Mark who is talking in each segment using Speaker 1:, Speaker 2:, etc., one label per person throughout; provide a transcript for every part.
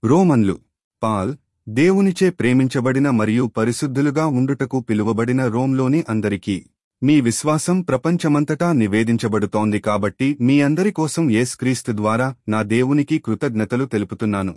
Speaker 1: రోమన్లు Paul దేవునిచే ప్రేమించబడిన మరియు పరిశుద్ధులుగా ఉండుటకు పిలువబడిన రోమ్లోని అందరికీ మీ విశ్వాసం ప్రపంచమంతటా నివేదించబడుతోంది కాబట్టి మీ అందరి కోసం యేసుక్రీస్తు ద్వారా నా దేవునికి కృతజ్ఞతలు తెలుపుతున్నాను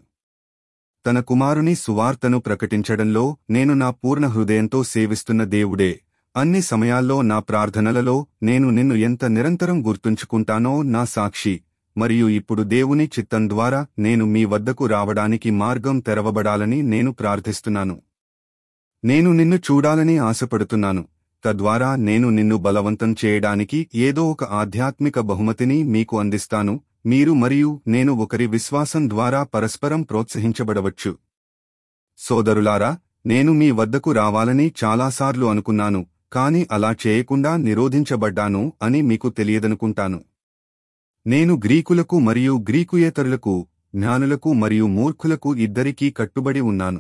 Speaker 1: తన కుమారుని సువార్తను ప్రకటించడంలో నేను నా పూర్ణ హృదయంతో సేవిస్తున్న దేవుడే అన్ని సమయాల్లో నా ప్రార్థనలలో నేను నిన్ను ఎంత నిరంతరం గుర్తుంచుకుంటానో నా సాక్షి మరియు ఇప్పుడు దేవుని చిత్తం ద్వారా నేను మీ వద్దకు రావడానికి మార్గం తెరవబడాలని నేను ప్రార్థిస్తున్నాను నేను నిన్ను చూడాలని ఆశపడుతున్నాను తద్వారా నేను నిన్ను బలవంతం చేయడానికి ఏదో ఒక ఆధ్యాత్మిక బహుమతిని మీకు అందిస్తాను మీరు మరియు నేను ఒకరి విశ్వాసం ద్వారా పరస్పరం ప్రోత్సహించబడవచ్చు సోదరులారా నేను మీ వద్దకు రావాలని చాలాసార్లు అనుకున్నాను కాని అలా చేయకుండా నిరోధించబడ్డాను అని మీకు తెలియదనుకుంటాను నేను గ్రీకులకు మరియు గ్రీకుయేతరులకు జ్ఞానులకు మరియు మూర్ఖులకు ఇద్దరికీ కట్టుబడి ఉన్నాను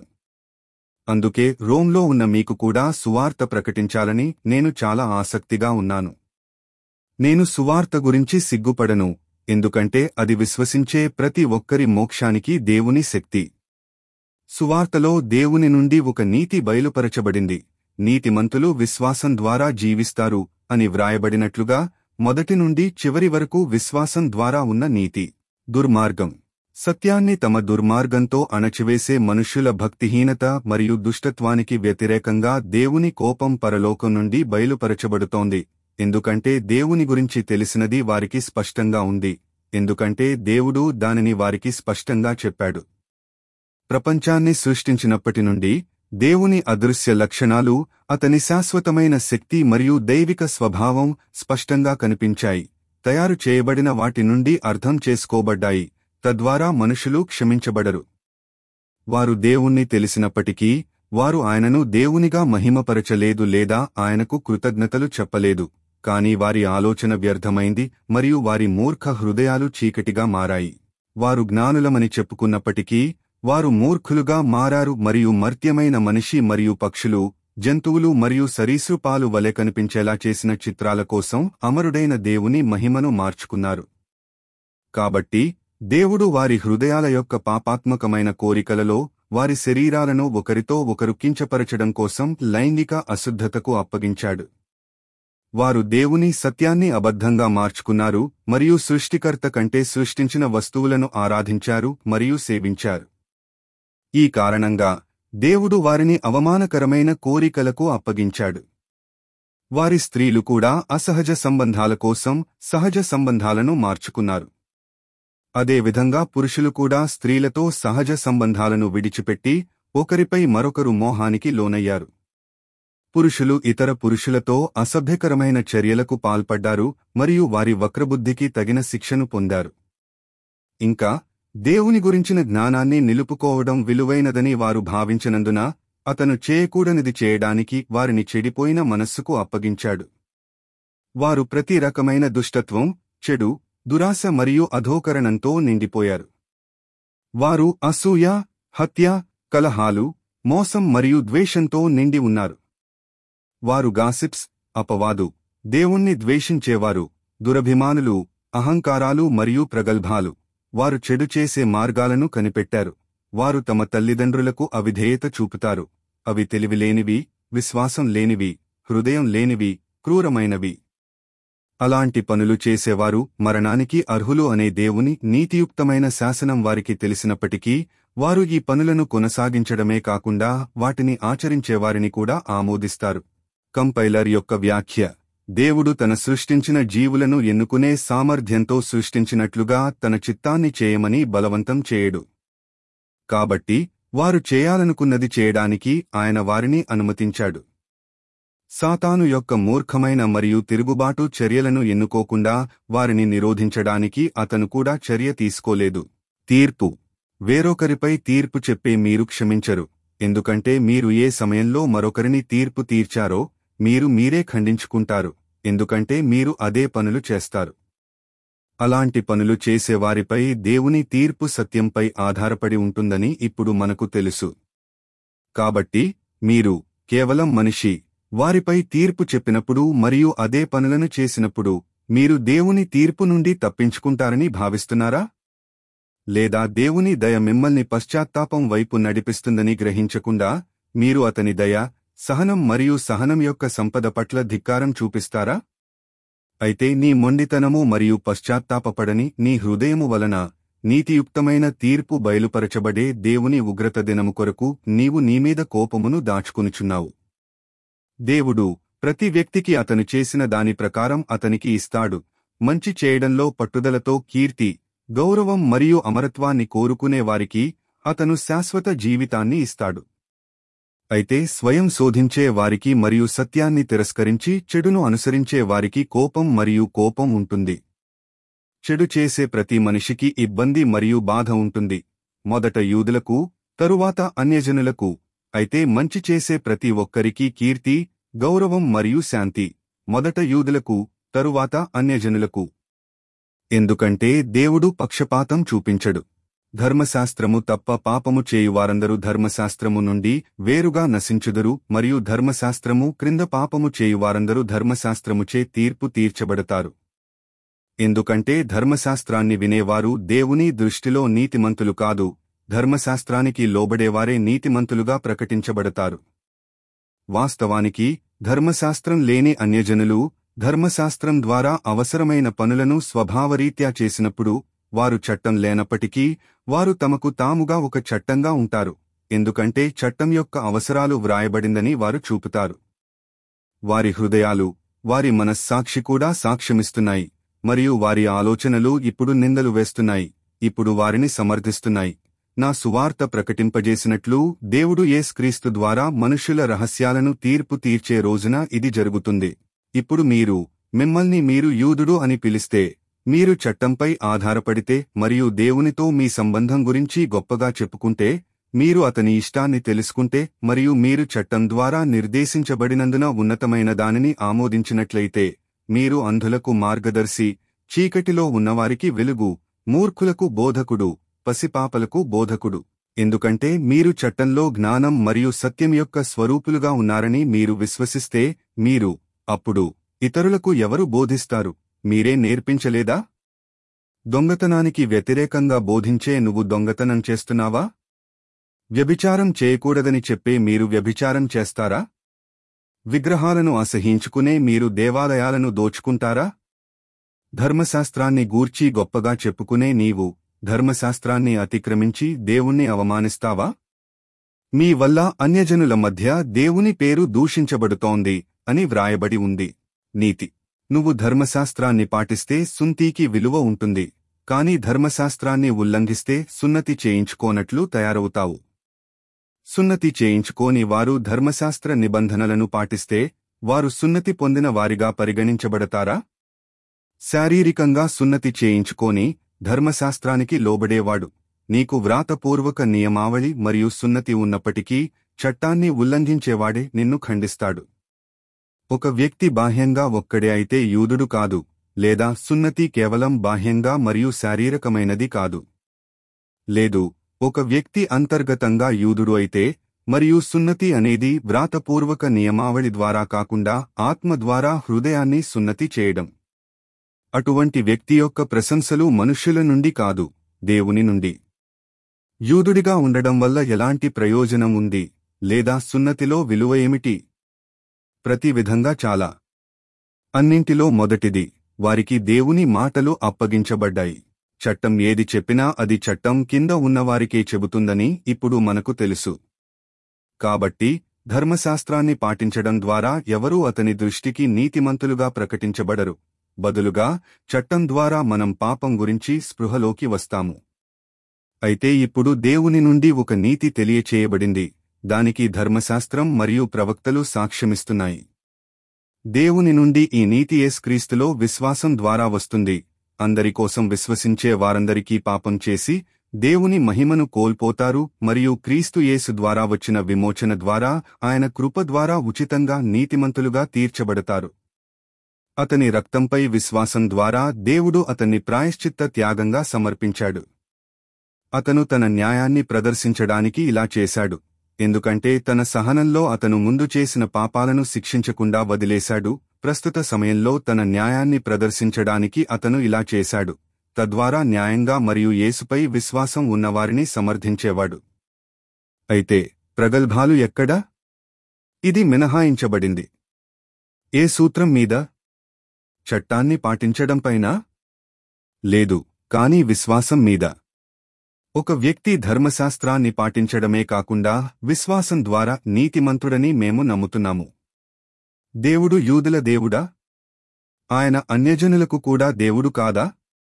Speaker 1: అందుకే రోమ్లో ఉన్న మీకు కూడా సువార్త ప్రకటించాలని నేను చాలా ఆసక్తిగా ఉన్నాను నేను సువార్త గురించి సిగ్గుపడను ఎందుకంటే అది విశ్వసించే ప్రతి ఒక్కరి మోక్షానికి దేవుని శక్తి సువార్తలో దేవుని నుండి ఒక నీతి బయలుపరచబడింది నీతిమంతులు విశ్వాసం ద్వారా జీవిస్తారు అని వ్రాయబడినట్లుగా మొదటి నుండి చివరి వరకు విశ్వాసం ద్వారా ఉన్న నీతి దుర్మార్గం సత్యాన్ని తమ దుర్మార్గంతో అణచివేసే మనుష్యుల భక్తిహీనత మరియు దుష్టత్వానికి వ్యతిరేకంగా దేవుని కోపం పరలోకం నుండి బయలుపరచబడుతోంది ఎందుకంటే దేవుని గురించి తెలిసినది వారికి స్పష్టంగా ఉంది ఎందుకంటే దేవుడు దానిని వారికి స్పష్టంగా చెప్పాడు ప్రపంచాన్ని సృష్టించినప్పటి నుండి దేవుని అదృశ్య లక్షణాలు అతని శాశ్వతమైన శక్తి మరియు దైవిక స్వభావం స్పష్టంగా కనిపించాయి తయారు చేయబడిన వాటి నుండి అర్థం చేసుకోబడ్డాయి తద్వారా మనుషులు క్షమించబడరు వారు దేవుణ్ణి తెలిసినప్పటికీ వారు ఆయనను దేవునిగా మహిమపరచలేదు లేదా ఆయనకు కృతజ్ఞతలు చెప్పలేదు కాని వారి ఆలోచన వ్యర్థమైంది మరియు వారి మూర్ఖ హృదయాలు చీకటిగా మారాయి వారు జ్ఞానులమని చెప్పుకున్నప్పటికీ వారు మూర్ఖులుగా మారారు మరియు మర్త్యమైన మనిషి మరియు పక్షులు జంతువులు మరియు సరీసృపాలు వలె కనిపించేలా చేసిన చిత్రాల కోసం అమరుడైన దేవుని మహిమను మార్చుకున్నారు కాబట్టి దేవుడు వారి హృదయాల యొక్క పాపాత్మకమైన కోరికలలో వారి శరీరాలను ఒకరితో ఒకరు కించపరచడం కోసం లైంగిక అశుద్ధతకు అప్పగించాడు వారు దేవుని సత్యాన్ని అబద్ధంగా మార్చుకున్నారు మరియు సృష్టికర్త కంటే సృష్టించిన వస్తువులను ఆరాధించారు మరియు సేవించారు ఈ కారణంగా దేవుడు వారిని అవమానకరమైన కోరికలకు అప్పగించాడు వారి స్త్రీలు కూడా అసహజ సంబంధాల కోసం సహజ సంబంధాలను మార్చుకున్నారు అదేవిధంగా పురుషులు కూడా స్త్రీలతో సహజ సంబంధాలను విడిచిపెట్టి ఒకరిపై మరొకరు మోహానికి లోనయ్యారు పురుషులు ఇతర పురుషులతో అసభ్యకరమైన చర్యలకు పాల్పడ్డారు మరియు వారి వక్రబుద్ధికి తగిన శిక్షను పొందారు ఇంకా దేవుని గురించిన జ్ఞానాన్ని నిలుపుకోవడం విలువైనదని వారు భావించినందున అతను చేయకూడనిది చేయడానికి వారిని చెడిపోయిన మనస్సుకు అప్పగించాడు వారు ప్రతి రకమైన దుష్టత్వం చెడు దురాశ మరియు అధోకరణంతో నిండిపోయారు వారు అసూయ హత్య కలహాలు మోసం మరియు ద్వేషంతో నిండి ఉన్నారు వారు గాసిప్స్ అపవాదు దేవుణ్ణి ద్వేషించేవారు దురభిమానులు అహంకారాలు మరియు ప్రగల్భాలు వారు చెడు చేసే మార్గాలను కనిపెట్టారు వారు తమ తల్లిదండ్రులకు అవిధేయత చూపుతారు అవి తెలివిలేనివి విశ్వాసం లేనివి హృదయం లేనివి క్రూరమైనవి అలాంటి పనులు చేసేవారు మరణానికి అర్హులు అనే దేవుని నీతియుక్తమైన శాసనం వారికి తెలిసినప్పటికీ వారు ఈ పనులను కొనసాగించడమే కాకుండా వాటిని ఆచరించేవారిని కూడా ఆమోదిస్తారు కంపైలర్ యొక్క వ్యాఖ్య దేవుడు తన సృష్టించిన జీవులను ఎన్నుకునే సామర్థ్యంతో సృష్టించినట్లుగా తన చిత్తాన్ని చేయమని బలవంతం చేయడు కాబట్టి వారు చేయాలనుకున్నది చేయడానికి ఆయన వారిని అనుమతించాడు సాతాను యొక్క మూర్ఖమైన మరియు తిరుగుబాటు చర్యలను ఎన్నుకోకుండా వారిని నిరోధించడానికి అతను కూడా చర్య తీసుకోలేదు తీర్పు వేరొకరిపై తీర్పు చెప్పే మీరు క్షమించరు ఎందుకంటే మీరు ఏ సమయంలో మరొకరిని తీర్పు తీర్చారో మీరు మీరే ఖండించుకుంటారు ఎందుకంటే మీరు అదే పనులు చేస్తారు అలాంటి పనులు చేసేవారిపై దేవుని తీర్పు సత్యంపై ఆధారపడి ఉంటుందని ఇప్పుడు మనకు తెలుసు కాబట్టి మీరు కేవలం మనిషి వారిపై తీర్పు చెప్పినప్పుడు మరియు అదే పనులను చేసినప్పుడు మీరు దేవుని తీర్పు నుండి తప్పించుకుంటారని భావిస్తున్నారా లేదా దేవుని దయ మిమ్మల్ని పశ్చాత్తాపం వైపు నడిపిస్తుందని గ్రహించకుండా మీరు అతని దయ సహనం మరియు సహనం యొక్క సంపద పట్ల ధిక్కారం చూపిస్తారా అయితే నీ మొండితనము మరియు పశ్చాత్తాపపడని నీ హృదయము వలన నీతియుక్తమైన తీర్పు బయలుపరచబడే దేవుని ఉగ్రత దినము కొరకు నీవు నీమీద కోపమును దాచుకునుచున్నావు దేవుడు ప్రతి వ్యక్తికి అతను చేసిన దాని ప్రకారం అతనికి ఇస్తాడు మంచి చేయడంలో పట్టుదలతో కీర్తి గౌరవం మరియు అమరత్వాన్ని కోరుకునే వారికి అతను శాశ్వత జీవితాన్ని ఇస్తాడు అయితే స్వయం శోధించే వారికి మరియు సత్యాన్ని తిరస్కరించి చెడును అనుసరించే వారికి కోపం మరియు కోపం ఉంటుంది చెడు చేసే ప్రతి మనిషికి ఇబ్బంది మరియు బాధ ఉంటుంది మొదట యూదులకు తరువాత అన్యజనులకు అయితే మంచి చేసే ప్రతి ఒక్కరికి కీర్తి గౌరవం మరియు శాంతి మొదట యూదులకు తరువాత అన్యజనులకు ఎందుకంటే దేవుడు పక్షపాతం చూపించడు ధర్మశాస్త్రము తప్ప పాపము చేయువారందరూ ధర్మశాస్త్రము నుండి వేరుగా నశించుదురు మరియు ధర్మశాస్త్రము క్రింద పాపము చేయువారందరూ ధర్మశాస్త్రముచే తీర్పు తీర్చబడతారు ఎందుకంటే ధర్మశాస్త్రాన్ని వినేవారు దేవుని దృష్టిలో నీతిమంతులు కాదు ధర్మశాస్త్రానికి లోబడేవారే నీతిమంతులుగా ప్రకటించబడతారు వాస్తవానికి ధర్మశాస్త్రం లేని అన్యజనులు ధర్మశాస్త్రం ద్వారా అవసరమైన పనులను స్వభావరీత్యా చేసినప్పుడు వారు చట్టం లేనప్పటికీ వారు తమకు తాముగా ఒక చట్టంగా ఉంటారు ఎందుకంటే చట్టం యొక్క అవసరాలు వ్రాయబడిందని వారు చూపుతారు వారి హృదయాలు వారి మనస్సాక్షి కూడా సాక్ష్యమిస్తున్నాయి మరియు వారి ఆలోచనలు ఇప్పుడు నిందలు వేస్తున్నాయి ఇప్పుడు వారిని సమర్థిస్తున్నాయి నా సువార్త ప్రకటింపజేసినట్లు దేవుడు యేస్క్రీస్తు ద్వారా మనుష్యుల రహస్యాలను తీర్పు తీర్చే రోజున ఇది జరుగుతుంది ఇప్పుడు మీరు మిమ్మల్ని మీరు యూదుడు అని పిలిస్తే మీరు చట్టంపై ఆధారపడితే మరియు దేవునితో మీ సంబంధం గురించి గొప్పగా చెప్పుకుంటే మీరు అతని ఇష్టాన్ని తెలుసుకుంటే మరియు మీరు చట్టం ద్వారా నిర్దేశించబడినందున ఉన్నతమైన దానిని ఆమోదించినట్లయితే మీరు అంధులకు మార్గదర్శి చీకటిలో ఉన్నవారికి వెలుగు మూర్ఖులకు బోధకుడు పసిపాపలకు బోధకుడు ఎందుకంటే మీరు చట్టంలో జ్ఞానం మరియు సత్యం యొక్క స్వరూపులుగా ఉన్నారని మీరు విశ్వసిస్తే మీరు అప్పుడు ఇతరులకు ఎవరు బోధిస్తారు మీరే నేర్పించలేదా దొంగతనానికి వ్యతిరేకంగా బోధించే నువ్వు దొంగతనం చేస్తున్నావా వ్యభిచారం చేయకూడదని చెప్పే మీరు వ్యభిచారం చేస్తారా విగ్రహాలను అసహించుకునే మీరు దేవాలయాలను దోచుకుంటారా ధర్మశాస్త్రాన్ని గూర్చి గొప్పగా చెప్పుకునే నీవు ధర్మశాస్త్రాన్ని అతిక్రమించి దేవుణ్ణి అవమానిస్తావా మీ వల్ల అన్యజనుల మధ్య దేవుని పేరు దూషించబడుతోంది అని వ్రాయబడి ఉంది నీతి నువ్వు ధర్మశాస్త్రాన్ని పాటిస్తే సుంతీకి విలువ ఉంటుంది కాని ధర్మశాస్త్రాన్ని ఉల్లంఘిస్తే సున్నతి చేయించుకోనట్లు తయారవుతావు సున్నతి చేయించుకోని వారు ధర్మశాస్త్ర నిబంధనలను పాటిస్తే వారు సున్నతి పొందిన వారిగా పరిగణించబడతారా శారీరకంగా సున్నతి చేయించుకోని ధర్మశాస్త్రానికి లోబడేవాడు నీకు వ్రాతపూర్వక నియమావళి మరియు సున్నతి ఉన్నప్పటికీ చట్టాన్ని ఉల్లంఘించేవాడే నిన్ను ఖండిస్తాడు ఒక వ్యక్తి బాహ్యంగా ఒక్కడే అయితే యూదుడు కాదు లేదా సున్నతి కేవలం బాహ్యంగా మరియు శారీరకమైనది కాదు లేదు ఒక వ్యక్తి అంతర్గతంగా యూదుడు అయితే మరియు సున్నతి అనేది వ్రాతపూర్వక నియమావళి ద్వారా కాకుండా ఆత్మ ద్వారా హృదయాన్ని సున్నతి చేయడం అటువంటి వ్యక్తి యొక్క ప్రశంసలు మనుష్యుల నుండి కాదు దేవుని నుండి యూదుడిగా ఉండడం వల్ల ఎలాంటి ప్రయోజనం ఉంది లేదా సున్నతిలో విలువ ఏమిటి ప్రతి విధంగా చాలా అన్నింటిలో మొదటిది వారికి దేవుని మాటలు అప్పగించబడ్డాయి చట్టం ఏది చెప్పినా అది చట్టం కింద ఉన్నవారికే చెబుతుందని ఇప్పుడు మనకు తెలుసు కాబట్టి ధర్మశాస్త్రాన్ని పాటించడం ద్వారా ఎవరూ అతని దృష్టికి నీతిమంతులుగా ప్రకటించబడరు బదులుగా చట్టం ద్వారా మనం పాపం గురించి స్పృహలోకి వస్తాము అయితే ఇప్పుడు దేవుని నుండి ఒక నీతి తెలియచేయబడింది దానికి ధర్మశాస్త్రం మరియు ప్రవక్తలు సాక్ష్యమిస్తున్నాయి దేవుని నుండి ఈ నీతి యేస్క్రీస్తులో విశ్వాసం ద్వారా వస్తుంది అందరి కోసం విశ్వసించే వారందరికీ పాపం చేసి దేవుని మహిమను కోల్పోతారు మరియు క్రీస్తు యేసు ద్వారా వచ్చిన విమోచన ద్వారా ఆయన కృప ద్వారా ఉచితంగా నీతిమంతులుగా తీర్చబడతారు అతని రక్తంపై విశ్వాసం ద్వారా దేవుడు అతన్ని ప్రాయశ్చిత్త త్యాగంగా సమర్పించాడు అతను తన న్యాయాన్ని ప్రదర్శించడానికి ఇలా చేశాడు ఎందుకంటే తన సహనంలో అతను ముందు చేసిన పాపాలను శిక్షించకుండా వదిలేశాడు ప్రస్తుత సమయంలో తన న్యాయాన్ని ప్రదర్శించడానికి అతను ఇలా చేశాడు తద్వారా న్యాయంగా మరియు యేసుపై విశ్వాసం ఉన్నవారిని సమర్థించేవాడు అయితే ప్రగల్భాలు ఎక్కడా ఇది మినహాయించబడింది ఏ సూత్రం మీద చట్టాన్ని పాటించడంపైనా లేదు కానీ విశ్వాసం మీద ఒక వ్యక్తి ధర్మశాస్త్రాన్ని పాటించడమే కాకుండా విశ్వాసం ద్వారా నీతిమంతుడని మేము నమ్ముతున్నాము దేవుడు యూదుల దేవుడా ఆయన అన్యజనులకు కూడా దేవుడు కాదా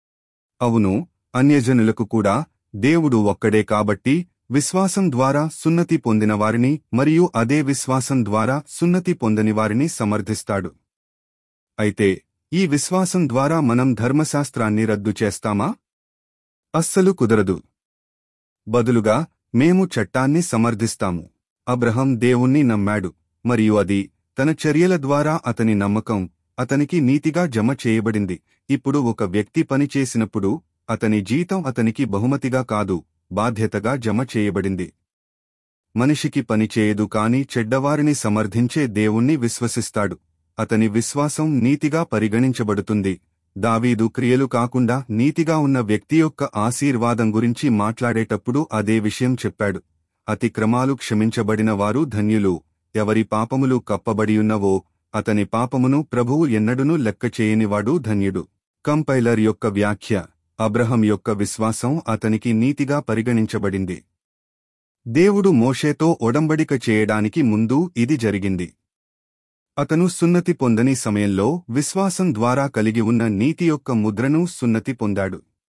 Speaker 1: అవును అన్యజనులకు కూడా దేవుడు ఒక్కడే కాబట్టి విశ్వాసం ద్వారా సున్నతి పొందిన వారిని మరియు అదే విశ్వాసం ద్వారా సున్నతి పొందని వారిని సమర్థిస్తాడు అయితే ఈ విశ్వాసం ద్వారా మనం ధర్మశాస్త్రాన్ని రద్దు చేస్తామా అస్సలు కుదరదు బదులుగా మేము చట్టాన్ని సమర్థిస్తాము అబ్రహం దేవుణ్ణి నమ్మాడు మరియు అది తన చర్యల ద్వారా అతని నమ్మకం అతనికి నీతిగా జమ చేయబడింది ఇప్పుడు ఒక వ్యక్తి పని చేసినప్పుడు అతని జీతం అతనికి బహుమతిగా కాదు బాధ్యతగా జమ చేయబడింది మనిషికి పని చేయదు కాని చెడ్డవారిని సమర్థించే దేవుణ్ణి విశ్వసిస్తాడు అతని విశ్వాసం నీతిగా పరిగణించబడుతుంది దావీదు క్రియలు కాకుండా నీతిగా ఉన్న వ్యక్తి యొక్క ఆశీర్వాదం గురించి మాట్లాడేటప్పుడు అదే విషయం చెప్పాడు అతిక్రమాలు క్షమించబడిన వారు ధన్యులు ఎవరి పాపములు కప్పబడియున్నవో అతని పాపమును ప్రభువు ఎన్నడునూ లెక్క చేయనివాడు ధన్యుడు కంపైలర్ యొక్క వ్యాఖ్య అబ్రహం యొక్క విశ్వాసం అతనికి నీతిగా పరిగణించబడింది దేవుడు మోషేతో ఒడంబడిక చేయడానికి ముందు ఇది జరిగింది అతను సున్నతి పొందని సమయంలో విశ్వాసం ద్వారా కలిగి ఉన్న నీతి యొక్క ముద్రను సున్నతి పొందాడు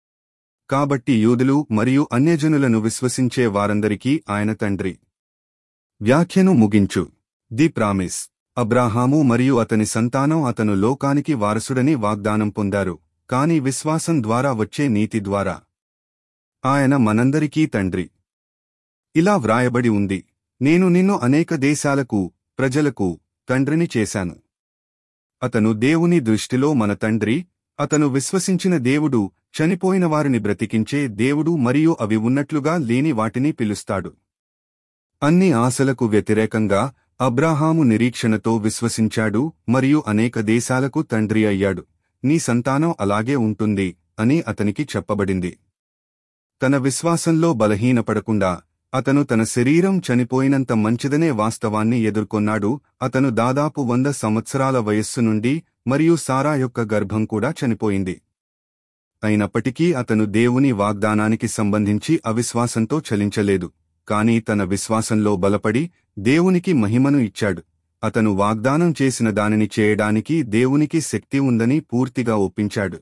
Speaker 1: కాబట్టి యూదులు మరియు అన్యజనులను విశ్వసించే వారందరికీ ఆయన తండ్రి వ్యాఖ్యను ముగించు ది ప్రామిస్ అబ్రాహాము మరియు అతని సంతానం అతను లోకానికి వారసుడని వాగ్దానం పొందారు కాని విశ్వాసం ద్వారా వచ్చే నీతి ద్వారా ఆయన మనందరికీ తండ్రి ఇలా వ్రాయబడి ఉంది నేను నిన్ను అనేక దేశాలకు ప్రజలకు తండ్రిని చేశాను అతను దేవుని దృష్టిలో మన తండ్రి అతను విశ్వసించిన దేవుడు చనిపోయిన వారిని బ్రతికించే దేవుడు మరియు అవి ఉన్నట్లుగా లేని వాటిని పిలుస్తాడు అన్ని ఆశలకు వ్యతిరేకంగా అబ్రాహాము నిరీక్షణతో విశ్వసించాడు మరియు అనేక దేశాలకు తండ్రి అయ్యాడు నీ సంతానం అలాగే ఉంటుంది అని అతనికి చెప్పబడింది తన విశ్వాసంలో బలహీనపడకుండా అతను తన శరీరం చనిపోయినంత మంచిదనే వాస్తవాన్ని ఎదుర్కొన్నాడు అతను దాదాపు వంద సంవత్సరాల వయస్సు నుండి మరియు సారా యొక్క గర్భం కూడా చనిపోయింది అయినప్పటికీ అతను దేవుని వాగ్దానానికి సంబంధించి అవిశ్వాసంతో చలించలేదు కాని తన విశ్వాసంలో బలపడి దేవునికి మహిమను ఇచ్చాడు అతను వాగ్దానం చేసిన దానిని చేయడానికి దేవునికి శక్తి ఉందని పూర్తిగా ఒప్పించాడు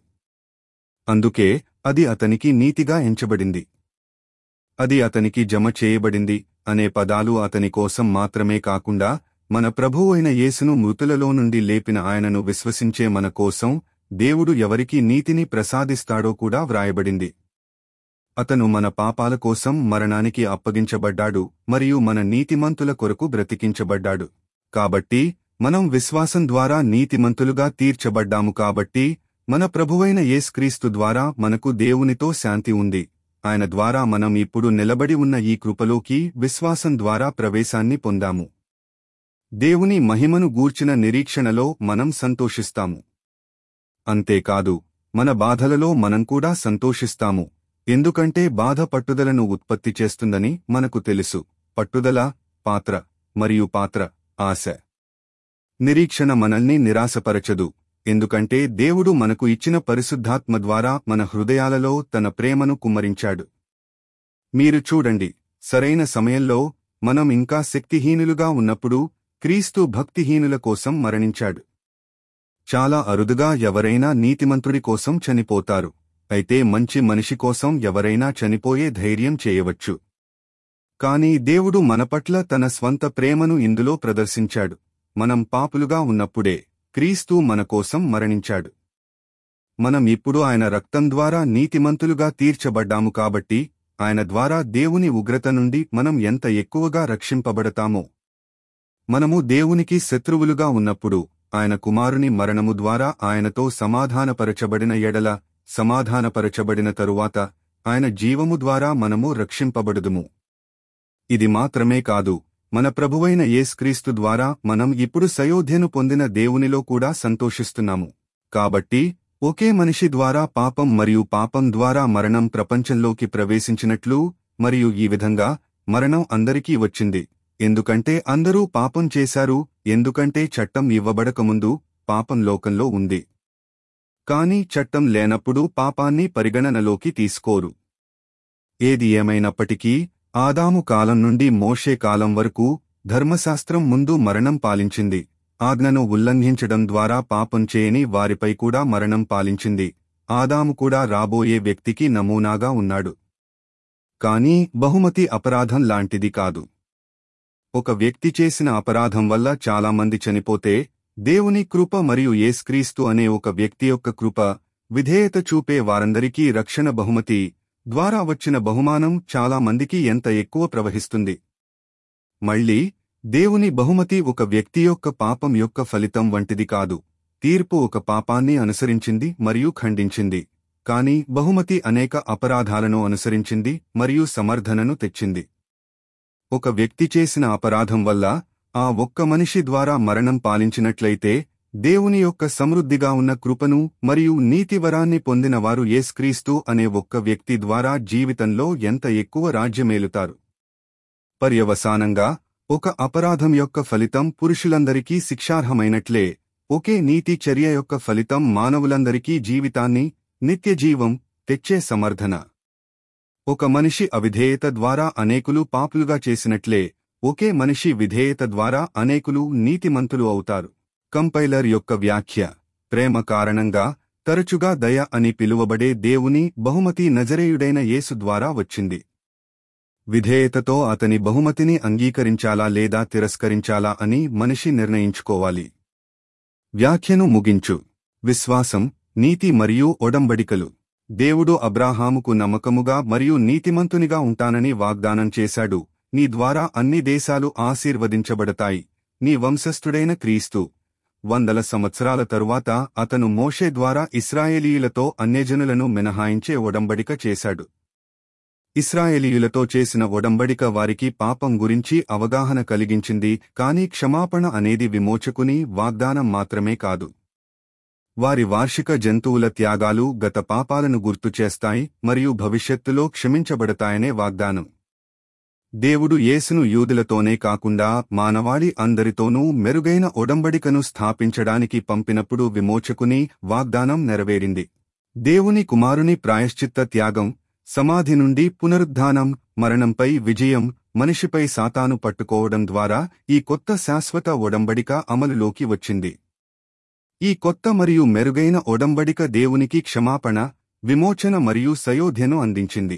Speaker 1: అందుకే అది అతనికి నీతిగా ఎంచబడింది అది అతనికి జమ చేయబడింది అనే పదాలు అతని కోసం మాత్రమే కాకుండా మన ప్రభువు అయిన యేసును మృతులలో నుండి లేపిన ఆయనను విశ్వసించే మన కోసం దేవుడు ఎవరికి నీతిని ప్రసాదిస్తాడో కూడా వ్రాయబడింది అతను మన పాపాల కోసం మరణానికి అప్పగించబడ్డాడు మరియు మన నీతిమంతుల కొరకు బ్రతికించబడ్డాడు కాబట్టి మనం విశ్వాసం ద్వారా నీతిమంతులుగా తీర్చబడ్డాము కాబట్టి మన ప్రభువైన యేస్క్రీస్తు ద్వారా మనకు దేవునితో శాంతి ఉంది ఆయన ద్వారా మనం ఇప్పుడు నిలబడి ఉన్న ఈ కృపలోకి విశ్వాసం ద్వారా ప్రవేశాన్ని పొందాము దేవుని మహిమను గూర్చిన నిరీక్షణలో మనం సంతోషిస్తాము అంతేకాదు మన బాధలలో మనం కూడా సంతోషిస్తాము ఎందుకంటే బాధ పట్టుదలను ఉత్పత్తి చేస్తుందని మనకు తెలుసు పట్టుదల పాత్ర మరియు పాత్ర ఆశ నిరీక్షణ మనల్ని నిరాశపరచదు ఎందుకంటే దేవుడు మనకు ఇచ్చిన పరిశుద్ధాత్మ ద్వారా మన హృదయాలలో తన ప్రేమను కుమ్మరించాడు మీరు చూడండి సరైన సమయంలో మనం ఇంకా శక్తిహీనులుగా ఉన్నప్పుడు క్రీస్తు భక్తిహీనుల కోసం మరణించాడు చాలా అరుదుగా ఎవరైనా నీతిమంతుడి కోసం చనిపోతారు అయితే మంచి మనిషి కోసం ఎవరైనా చనిపోయే ధైర్యం చేయవచ్చు కాని దేవుడు మనపట్ల తన స్వంత ప్రేమను ఇందులో ప్రదర్శించాడు మనం పాపులుగా ఉన్నప్పుడే క్రీస్తు మన కోసం మరణించాడు మనం ఇప్పుడు ఆయన రక్తం ద్వారా నీతిమంతులుగా తీర్చబడ్డాము కాబట్టి ఆయన ద్వారా దేవుని ఉగ్రత నుండి మనం ఎంత ఎక్కువగా రక్షింపబడతామో మనము దేవునికి శత్రువులుగా ఉన్నప్పుడు ఆయన కుమారుని మరణము ద్వారా ఆయనతో సమాధానపరచబడిన ఎడల సమాధానపరచబడిన తరువాత ఆయన జీవము ద్వారా మనము రక్షింపబడుదుము ఇది మాత్రమే కాదు మన ప్రభువైన యేస్క్రీస్తు ద్వారా మనం ఇప్పుడు సయోధ్యను పొందిన దేవునిలో కూడా సంతోషిస్తున్నాము కాబట్టి ఒకే మనిషి ద్వారా పాపం మరియు పాపం ద్వారా మరణం ప్రపంచంలోకి ప్రవేశించినట్లు మరియు ఈ విధంగా మరణం అందరికీ వచ్చింది ఎందుకంటే అందరూ పాపం చేశారు ఎందుకంటే చట్టం ఇవ్వబడకముందు పాపం లోకంలో ఉంది కాని చట్టం లేనప్పుడు పాపాన్ని పరిగణనలోకి తీసుకోరు ఏది ఏమైనప్పటికీ ఆదాము కాలం నుండి మోషే కాలం వరకు ధర్మశాస్త్రం ముందు మరణం పాలించింది ఆజ్ఞను ఉల్లంఘించడం ద్వారా పాపం చేయని వారిపై కూడా మరణం పాలించింది ఆదాము కూడా రాబోయే వ్యక్తికి నమూనాగా ఉన్నాడు కానీ బహుమతి అపరాధం లాంటిది కాదు ఒక వ్యక్తి చేసిన అపరాధం వల్ల చాలామంది చనిపోతే దేవుని కృప మరియు యేస్క్రీస్తు అనే ఒక వ్యక్తి యొక్క కృప విధేయత చూపే వారందరికీ రక్షణ బహుమతి ద్వారా వచ్చిన బహుమానం చాలా మందికి ఎంత ఎక్కువ ప్రవహిస్తుంది మళ్ళీ దేవుని బహుమతి ఒక వ్యక్తి యొక్క పాపం యొక్క ఫలితం వంటిది కాదు తీర్పు ఒక పాపాన్ని అనుసరించింది మరియు ఖండించింది కాని బహుమతి అనేక అపరాధాలను అనుసరించింది మరియు సమర్థనను తెచ్చింది ఒక వ్యక్తి చేసిన అపరాధం వల్ల ఆ ఒక్క మనిషి ద్వారా మరణం పాలించినట్లయితే దేవుని యొక్క సమృద్ధిగా ఉన్న కృపను మరియు నీతివరాన్ని పొందినవారు యేస్క్రీస్తు అనే ఒక్క వ్యక్తి ద్వారా జీవితంలో ఎంత ఎక్కువ రాజ్యమేలుతారు పర్యవసానంగా ఒక అపరాధం యొక్క ఫలితం పురుషులందరికీ శిక్షార్హమైనట్లే ఒకే నీతి చర్య యొక్క ఫలితం మానవులందరికీ జీవితాన్ని నిత్యజీవం తెచ్చే సమర్థన ఒక మనిషి అవిధేయత ద్వారా అనేకులు పాపులుగా చేసినట్లే ఒకే మనిషి విధేయత ద్వారా అనేకులు నీతిమంతులు అవుతారు కంపైలర్ యొక్క వ్యాఖ్య ప్రేమ కారణంగా తరచుగా దయ అని పిలువబడే దేవుని బహుమతి నజరేయుడైన యేసు ద్వారా వచ్చింది విధేయతతో అతని బహుమతిని అంగీకరించాలా లేదా తిరస్కరించాలా అని మనిషి నిర్ణయించుకోవాలి వ్యాఖ్యను ముగించు విశ్వాసం నీతి మరియు ఒడంబడికలు దేవుడు అబ్రాహాముకు నమ్మకముగా మరియు నీతిమంతునిగా ఉంటానని వాగ్దానం చేశాడు నీ ద్వారా అన్ని దేశాలు ఆశీర్వదించబడతాయి నీ వంశస్థుడైన క్రీస్తు వందల సంవత్సరాల తరువాత అతను మోషే ద్వారా ఇస్రాయేలీయులతో అన్యజనులను మినహాయించే ఒడంబడిక చేశాడు ఇస్రాయేలీయులతో చేసిన ఒడంబడిక వారికి పాపం గురించి అవగాహన కలిగించింది కాని క్షమాపణ అనేది విమోచకుని వాగ్దానం మాత్రమే కాదు వారి వార్షిక జంతువుల త్యాగాలు గత పాపాలను గుర్తుచేస్తాయి మరియు భవిష్యత్తులో క్షమించబడతాయనే వాగ్దానం దేవుడు యేసును యూదులతోనే కాకుండా మానవాళి అందరితోనూ మెరుగైన ఒడంబడికను స్థాపించడానికి పంపినప్పుడు విమోచకుని వాగ్దానం నెరవేరింది దేవుని కుమారుని ప్రాయశ్చిత్త త్యాగం సమాధి నుండి పునరుద్ధానం మరణంపై విజయం మనిషిపై సాతాను పట్టుకోవడం ద్వారా ఈ కొత్త శాశ్వత ఒడంబడిక అమలులోకి వచ్చింది ఈ కొత్త మరియు మెరుగైన ఒడంబడిక దేవునికి క్షమాపణ విమోచన మరియు సయోధ్యను అందించింది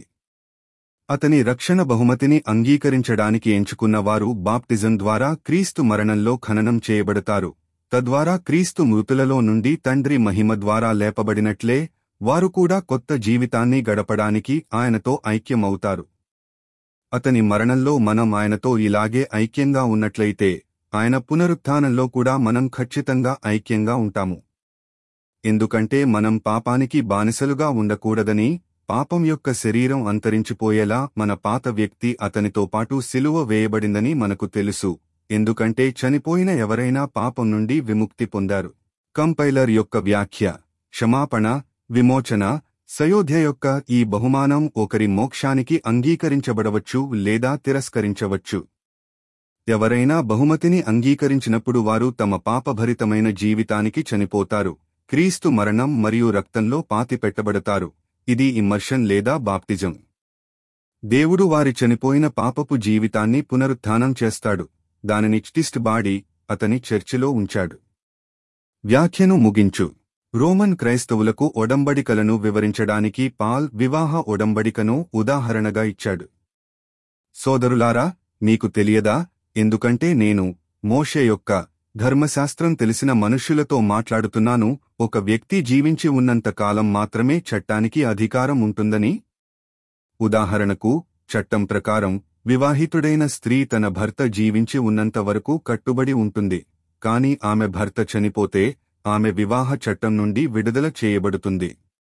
Speaker 1: అతని రక్షణ బహుమతిని అంగీకరించడానికి ఎంచుకున్న వారు బాప్టిజం ద్వారా క్రీస్తు మరణంలో ఖననం చేయబడతారు తద్వారా క్రీస్తు మృతులలో నుండి తండ్రి మహిమ ద్వారా లేపబడినట్లే వారు కూడా కొత్త జీవితాన్ని గడపడానికి ఆయనతో ఐక్యమవుతారు అతని మరణంలో మనం ఆయనతో ఇలాగే ఐక్యంగా ఉన్నట్లయితే ఆయన పునరుత్థానంలో కూడా మనం ఖచ్చితంగా ఐక్యంగా ఉంటాము ఎందుకంటే మనం పాపానికి బానిసలుగా ఉండకూడదని పాపం యొక్క శరీరం అంతరించిపోయేలా మన పాత వ్యక్తి అతనితో పాటు సిలువ వేయబడిందని మనకు తెలుసు ఎందుకంటే చనిపోయిన ఎవరైనా పాపం నుండి విముక్తి పొందారు కంపైలర్ యొక్క వ్యాఖ్య క్షమాపణ విమోచన సయోధ్య యొక్క ఈ బహుమానం ఒకరి మోక్షానికి అంగీకరించబడవచ్చు లేదా తిరస్కరించవచ్చు ఎవరైనా బహుమతిని అంగీకరించినప్పుడు వారు తమ పాపభరితమైన జీవితానికి చనిపోతారు క్రీస్తు మరణం మరియు రక్తంలో పాతిపెట్టబడతారు ఇది ఇమ్మర్షన్ లేదా బాప్తిజం దేవుడు వారి చనిపోయిన పాపపు జీవితాన్ని పునరుత్థానం చేస్తాడు దానిని చిటిస్ట్ బాడీ అతని చర్చిలో ఉంచాడు వ్యాఖ్యను ముగించు రోమన్ క్రైస్తవులకు ఒడంబడికలను వివరించడానికి పాల్ వివాహ ఒడంబడికను ఉదాహరణగా ఇచ్చాడు సోదరులారా మీకు తెలియదా ఎందుకంటే నేను మోషే యొక్క ధర్మశాస్త్రం తెలిసిన మనుష్యులతో మాట్లాడుతున్నాను ఒక వ్యక్తి జీవించి ఉన్నంత కాలం మాత్రమే చట్టానికి అధికారం ఉంటుందని ఉదాహరణకు చట్టం ప్రకారం వివాహితుడైన స్త్రీ తన భర్త జీవించి ఉన్నంత వరకు కట్టుబడి ఉంటుంది కాని ఆమె భర్త చనిపోతే ఆమె వివాహ చట్టం నుండి విడుదల చేయబడుతుంది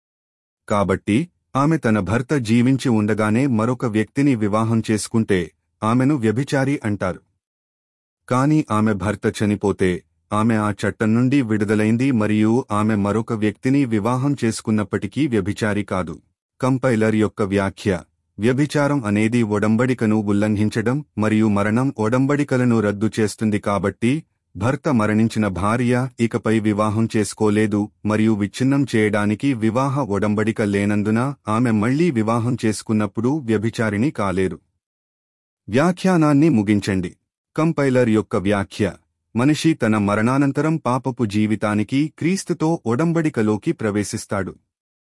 Speaker 1: కాబట్టి ఆమె తన భర్త జీవించి ఉండగానే మరొక వ్యక్తిని వివాహం చేసుకుంటే ఆమెను వ్యభిచారి అంటారు కాని ఆమె భర్త చనిపోతే ఆమె ఆ చట్టం నుండి విడుదలైంది మరియు ఆమె మరొక వ్యక్తిని వివాహం చేసుకున్నప్పటికీ వ్యభిచారి కాదు కంపైలర్ యొక్క వ్యాఖ్య వ్యభిచారం అనేది ఒడంబడికను ఉల్లంఘించడం మరియు మరణం ఒడంబడికలను రద్దు చేస్తుంది కాబట్టి భర్త మరణించిన భార్య ఇకపై వివాహం చేసుకోలేదు మరియు విచ్ఛిన్నం చేయడానికి వివాహ ఒడంబడిక లేనందున ఆమె మళ్లీ వివాహం చేసుకున్నప్పుడు వ్యభిచారిణి కాలేరు వ్యాఖ్యానాన్ని ముగించండి కంపైలర్ యొక్క వ్యాఖ్య మనిషి తన మరణానంతరం పాపపు జీవితానికి క్రీస్తుతో ఒడంబడికలోకి ప్రవేశిస్తాడు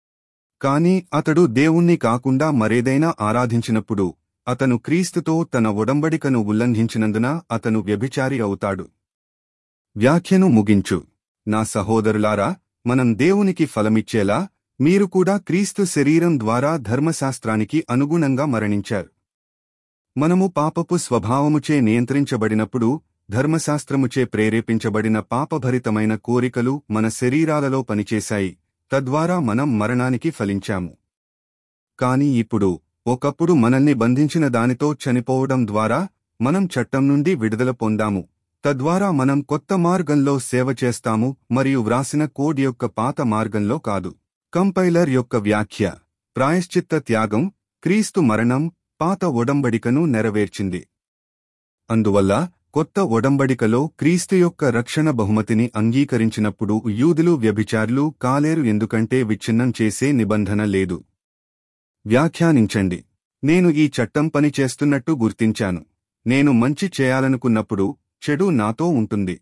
Speaker 1: కాని అతడు దేవుణ్ణి కాకుండా మరేదైనా ఆరాధించినప్పుడు అతను క్రీస్తుతో తన ఒడంబడికను ఉల్లంఘించినందున అతను వ్యభిచారి అవుతాడు వ్యాఖ్యను ముగించు నా సహోదరులారా మనం దేవునికి ఫలమిచ్చేలా మీరు కూడా క్రీస్తు శరీరం ద్వారా ధర్మశాస్త్రానికి అనుగుణంగా మరణించారు మనము పాపపు స్వభావముచే నియంత్రించబడినప్పుడు ధర్మశాస్త్రముచే ప్రేరేపించబడిన పాపభరితమైన కోరికలు మన శరీరాలలో పనిచేశాయి తద్వారా మనం మరణానికి ఫలించాము కాని ఇప్పుడు ఒకప్పుడు మనల్ని బంధించిన దానితో చనిపోవడం ద్వారా మనం చట్టం నుండి విడుదల పొందాము తద్వారా మనం కొత్త మార్గంలో సేవ చేస్తాము మరియు వ్రాసిన కోడ్ యొక్క పాత మార్గంలో కాదు కంపైలర్ యొక్క వ్యాఖ్య ప్రాయశ్చిత్త త్యాగం క్రీస్తు మరణం పాత ఒడంబడికను నెరవేర్చింది అందువల్ల కొత్త ఒడంబడికలో క్రీస్తు యొక్క రక్షణ బహుమతిని అంగీకరించినప్పుడు యూదులు వ్యభిచారులు కాలేరు ఎందుకంటే విచ్ఛిన్నం చేసే నిబంధన లేదు వ్యాఖ్యానించండి నేను ఈ చట్టం పని చేస్తున్నట్టు గుర్తించాను నేను మంచి చేయాలనుకున్నప్పుడు చెడు నాతో ఉంటుంది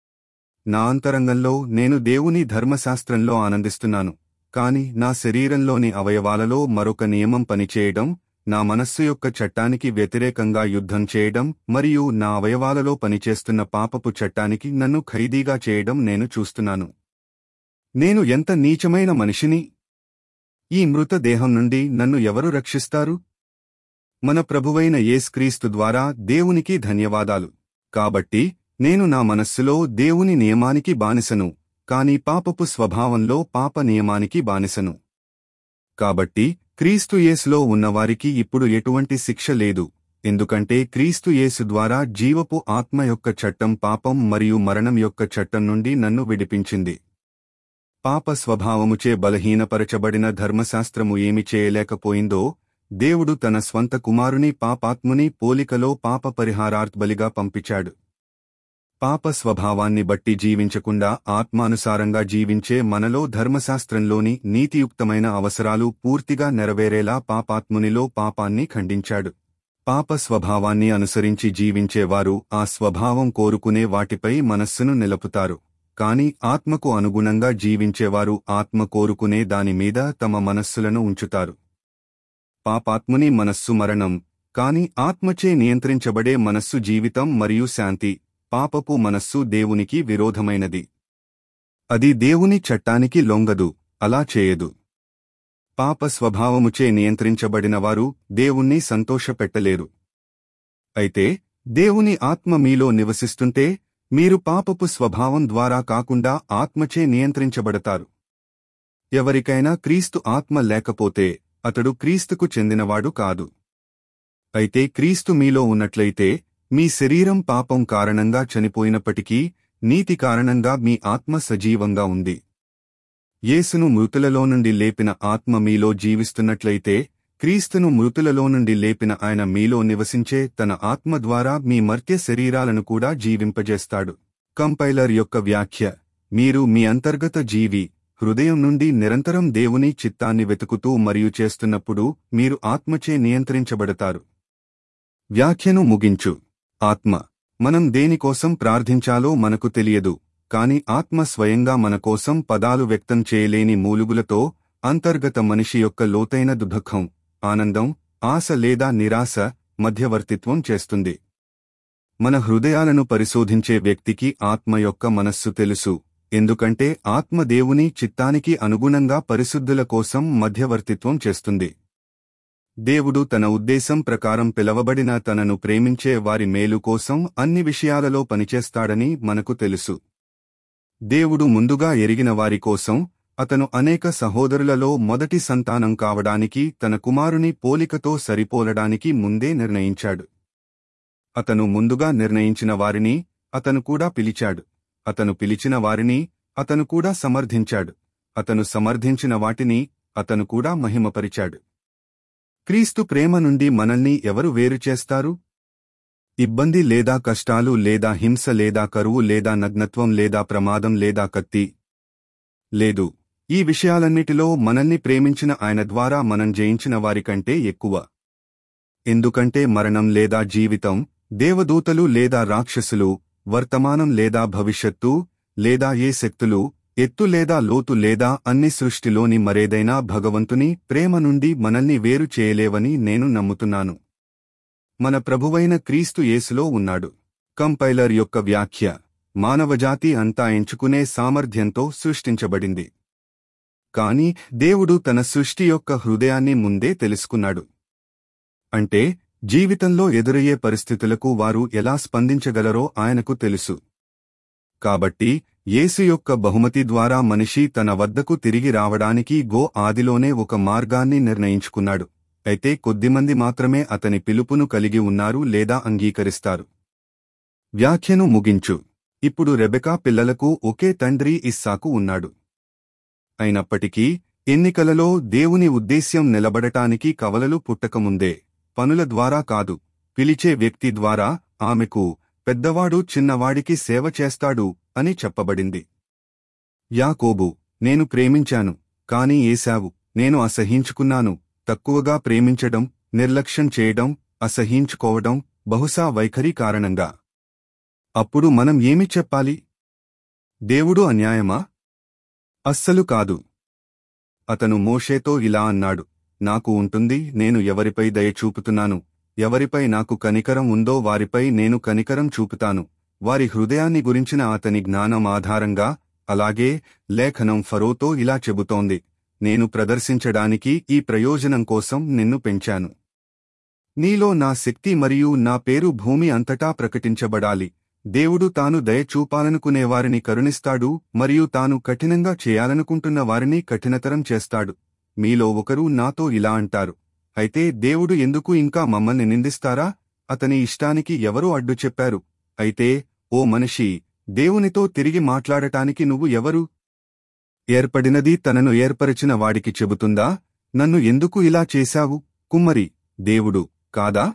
Speaker 1: నా అంతరంగంలో నేను దేవుని ధర్మశాస్త్రంలో ఆనందిస్తున్నాను కాని నా శరీరంలోని అవయవాలలో మరొక నియమం పనిచేయడం నా మనస్సు యొక్క చట్టానికి వ్యతిరేకంగా యుద్ధం చేయడం మరియు నా అవయవాలలో పనిచేస్తున్న పాపపు చట్టానికి నన్ను ఖైదీగా చేయడం నేను చూస్తున్నాను నేను ఎంత నీచమైన మనిషిని ఈ మృత దేహం నుండి నన్ను ఎవరు రక్షిస్తారు మన ప్రభువైన యేస్క్రీస్తు ద్వారా దేవునికి ధన్యవాదాలు కాబట్టి నేను నా మనస్సులో దేవుని నియమానికి బానిసను కాని పాపపు స్వభావంలో పాప నియమానికి బానిసను కాబట్టి క్రీస్తు యేసులో ఉన్నవారికి ఇప్పుడు ఎటువంటి శిక్ష లేదు ఎందుకంటే క్రీస్తు యేసు ద్వారా జీవపు ఆత్మ యొక్క చట్టం పాపం మరియు మరణం యొక్క చట్టం నుండి నన్ను విడిపించింది పాప స్వభావముచే బలహీనపరచబడిన ధర్మశాస్త్రము ఏమి చేయలేకపోయిందో దేవుడు తన స్వంత కుమారుని పాపాత్ముని పోలికలో పాప పరిహారార్థబలిగా పంపించాడు పాప స్వభావాన్ని బట్టి జీవించకుండా ఆత్మానుసారంగా జీవించే మనలో ధర్మశాస్త్రంలోని నీతియుక్తమైన అవసరాలు పూర్తిగా నెరవేరేలా పాపాత్మునిలో పాపాన్ని ఖండించాడు పాప స్వభావాన్ని అనుసరించి జీవించేవారు ఆ స్వభావం కోరుకునే వాటిపై మనస్సును నిలుపుతారు కాని ఆత్మకు అనుగుణంగా జీవించేవారు ఆత్మ కోరుకునే దానిమీద తమ మనస్సులను ఉంచుతారు పాపాత్ముని మనస్సు మరణం కాని ఆత్మచే నియంత్రించబడే మనస్సు జీవితం మరియు శాంతి పాపపు మనస్సు దేవునికి విరోధమైనది అది దేవుని చట్టానికి లొంగదు అలా చేయదు పాప స్వభావముచే నియంత్రించబడినవారు దేవుణ్ణి సంతోషపెట్టలేరు అయితే దేవుని ఆత్మ మీలో నివసిస్తుంటే మీరు పాపపు స్వభావం ద్వారా కాకుండా ఆత్మచే నియంత్రించబడతారు ఎవరికైనా క్రీస్తు ఆత్మ లేకపోతే అతడు క్రీస్తుకు చెందినవాడు కాదు అయితే క్రీస్తు మీలో ఉన్నట్లయితే మీ శరీరం పాపం కారణంగా చనిపోయినప్పటికీ నీతి కారణంగా మీ ఆత్మ సజీవంగా ఉంది యేసును మృతులలో నుండి లేపిన ఆత్మ మీలో జీవిస్తున్నట్లయితే క్రీస్తును మృతులలో నుండి లేపిన ఆయన మీలో నివసించే తన ఆత్మ ద్వారా మీ మర్త్య శరీరాలను కూడా జీవింపజేస్తాడు కంపైలర్ యొక్క వ్యాఖ్య మీరు మీ అంతర్గత జీవి హృదయం నుండి నిరంతరం దేవుని చిత్తాన్ని వెతుకుతూ మరియు చేస్తున్నప్పుడు మీరు ఆత్మచే నియంత్రించబడతారు వ్యాఖ్యను ముగించు ఆత్మ మనం దేనికోసం ప్రార్థించాలో మనకు తెలియదు కాని ఆత్మ స్వయంగా మన కోసం పదాలు వ్యక్తం చేయలేని మూలుగులతో అంతర్గత మనిషి యొక్క లోతైన దుఃఖం ఆనందం ఆశ లేదా నిరాశ మధ్యవర్తిత్వం చేస్తుంది మన హృదయాలను పరిశోధించే వ్యక్తికి ఆత్మ యొక్క మనస్సు తెలుసు ఎందుకంటే ఆత్మ దేవుని చిత్తానికి అనుగుణంగా పరిశుద్ధుల కోసం మధ్యవర్తిత్వం చేస్తుంది దేవుడు తన ఉద్దేశం ప్రకారం పిలవబడిన తనను ప్రేమించే వారి మేలు కోసం అన్ని విషయాలలో పనిచేస్తాడని మనకు తెలుసు దేవుడు ముందుగా ఎరిగిన వారి కోసం అతను అనేక సహోదరులలో మొదటి సంతానం కావడానికి తన కుమారుని పోలికతో సరిపోలడానికి ముందే నిర్ణయించాడు అతను ముందుగా నిర్ణయించిన వారిని అతను కూడా పిలిచాడు అతను పిలిచిన వారిని అతను కూడా సమర్థించాడు అతను సమర్థించిన వాటిని అతను కూడా మహిమపరిచాడు క్రీస్తు ప్రేమ నుండి మనల్ని ఎవరు వేరు చేస్తారు ఇబ్బంది లేదా కష్టాలు లేదా హింస లేదా కరువు లేదా నగ్నత్వం లేదా ప్రమాదం లేదా కత్తి లేదు ఈ విషయాలన్నిటిలో మనల్ని ప్రేమించిన ఆయన ద్వారా మనం జయించిన వారికంటే ఎక్కువ ఎందుకంటే మరణం లేదా జీవితం దేవదూతలు లేదా రాక్షసులు వర్తమానం లేదా భవిష్యత్తు లేదా ఏ శక్తులు ఎత్తు లేదా లోతు లేదా అన్ని సృష్టిలోని మరేదైనా భగవంతుని ప్రేమ నుండి మనల్ని వేరు చేయలేవని నేను నమ్ముతున్నాను మన ప్రభువైన క్రీస్తు యేసులో ఉన్నాడు కంపైలర్ యొక్క వ్యాఖ్య మానవజాతి అంతా ఎంచుకునే సామర్థ్యంతో సృష్టించబడింది కాని దేవుడు తన సృష్టి యొక్క హృదయాన్ని ముందే తెలుసుకున్నాడు అంటే జీవితంలో ఎదురయ్యే పరిస్థితులకు వారు ఎలా స్పందించగలరో ఆయనకు తెలుసు కాబట్టి యేసు యొక్క బహుమతి ద్వారా మనిషి తన వద్దకు తిరిగి రావడానికి గో ఆదిలోనే ఒక మార్గాన్ని నిర్ణయించుకున్నాడు అయితే కొద్దిమంది మాత్రమే అతని పిలుపును కలిగి ఉన్నారు లేదా అంగీకరిస్తారు వ్యాఖ్యను ముగించు ఇప్పుడు రెబెకా పిల్లలకు ఒకే తండ్రి ఇస్సాకు ఉన్నాడు అయినప్పటికీ ఎన్నికలలో దేవుని ఉద్దేశ్యం నిలబడటానికి కవలలు పుట్టకముందే పనుల ద్వారా కాదు పిలిచే వ్యక్తి ద్వారా ఆమెకు పెద్దవాడు చిన్నవాడికి సేవ చేస్తాడు అని చెప్పబడింది యాకోబు నేను ప్రేమించాను కాని ఏశావు నేను అసహించుకున్నాను తక్కువగా ప్రేమించడం నిర్లక్ష్యం చేయడం అసహించుకోవడం బహుశా వైఖరి కారణంగా అప్పుడు మనం ఏమి చెప్పాలి దేవుడు అన్యాయమా అస్సలు కాదు అతను మోషేతో ఇలా అన్నాడు నాకు ఉంటుంది నేను ఎవరిపై దయ చూపుతున్నాను ఎవరిపై నాకు కనికరం ఉందో వారిపై నేను కనికరం చూపుతాను వారి హృదయాన్ని గురించిన అతని జ్ఞానం ఆధారంగా అలాగే లేఖనం ఫరోతో ఇలా చెబుతోంది నేను ప్రదర్శించడానికి ఈ ప్రయోజనం కోసం నిన్ను పెంచాను నీలో నా శక్తి మరియు నా పేరు భూమి అంతటా ప్రకటించబడాలి దేవుడు తాను దయ చూపాలనుకునే వారిని కరుణిస్తాడు మరియు తాను కఠినంగా చేయాలనుకుంటున్న వారిని కఠినతరం చేస్తాడు మీలో ఒకరు నాతో ఇలా అంటారు అయితే దేవుడు ఎందుకు ఇంకా మమ్మల్ని నిందిస్తారా అతని ఇష్టానికి ఎవరు అడ్డు చెప్పారు అయితే ఓ మనిషి దేవునితో తిరిగి మాట్లాడటానికి నువ్వు ఎవరు ఏర్పడినది తనను ఏర్పరిచిన వాడికి చెబుతుందా నన్ను ఎందుకు ఇలా చేశావు కుమ్మరి దేవుడు కాదా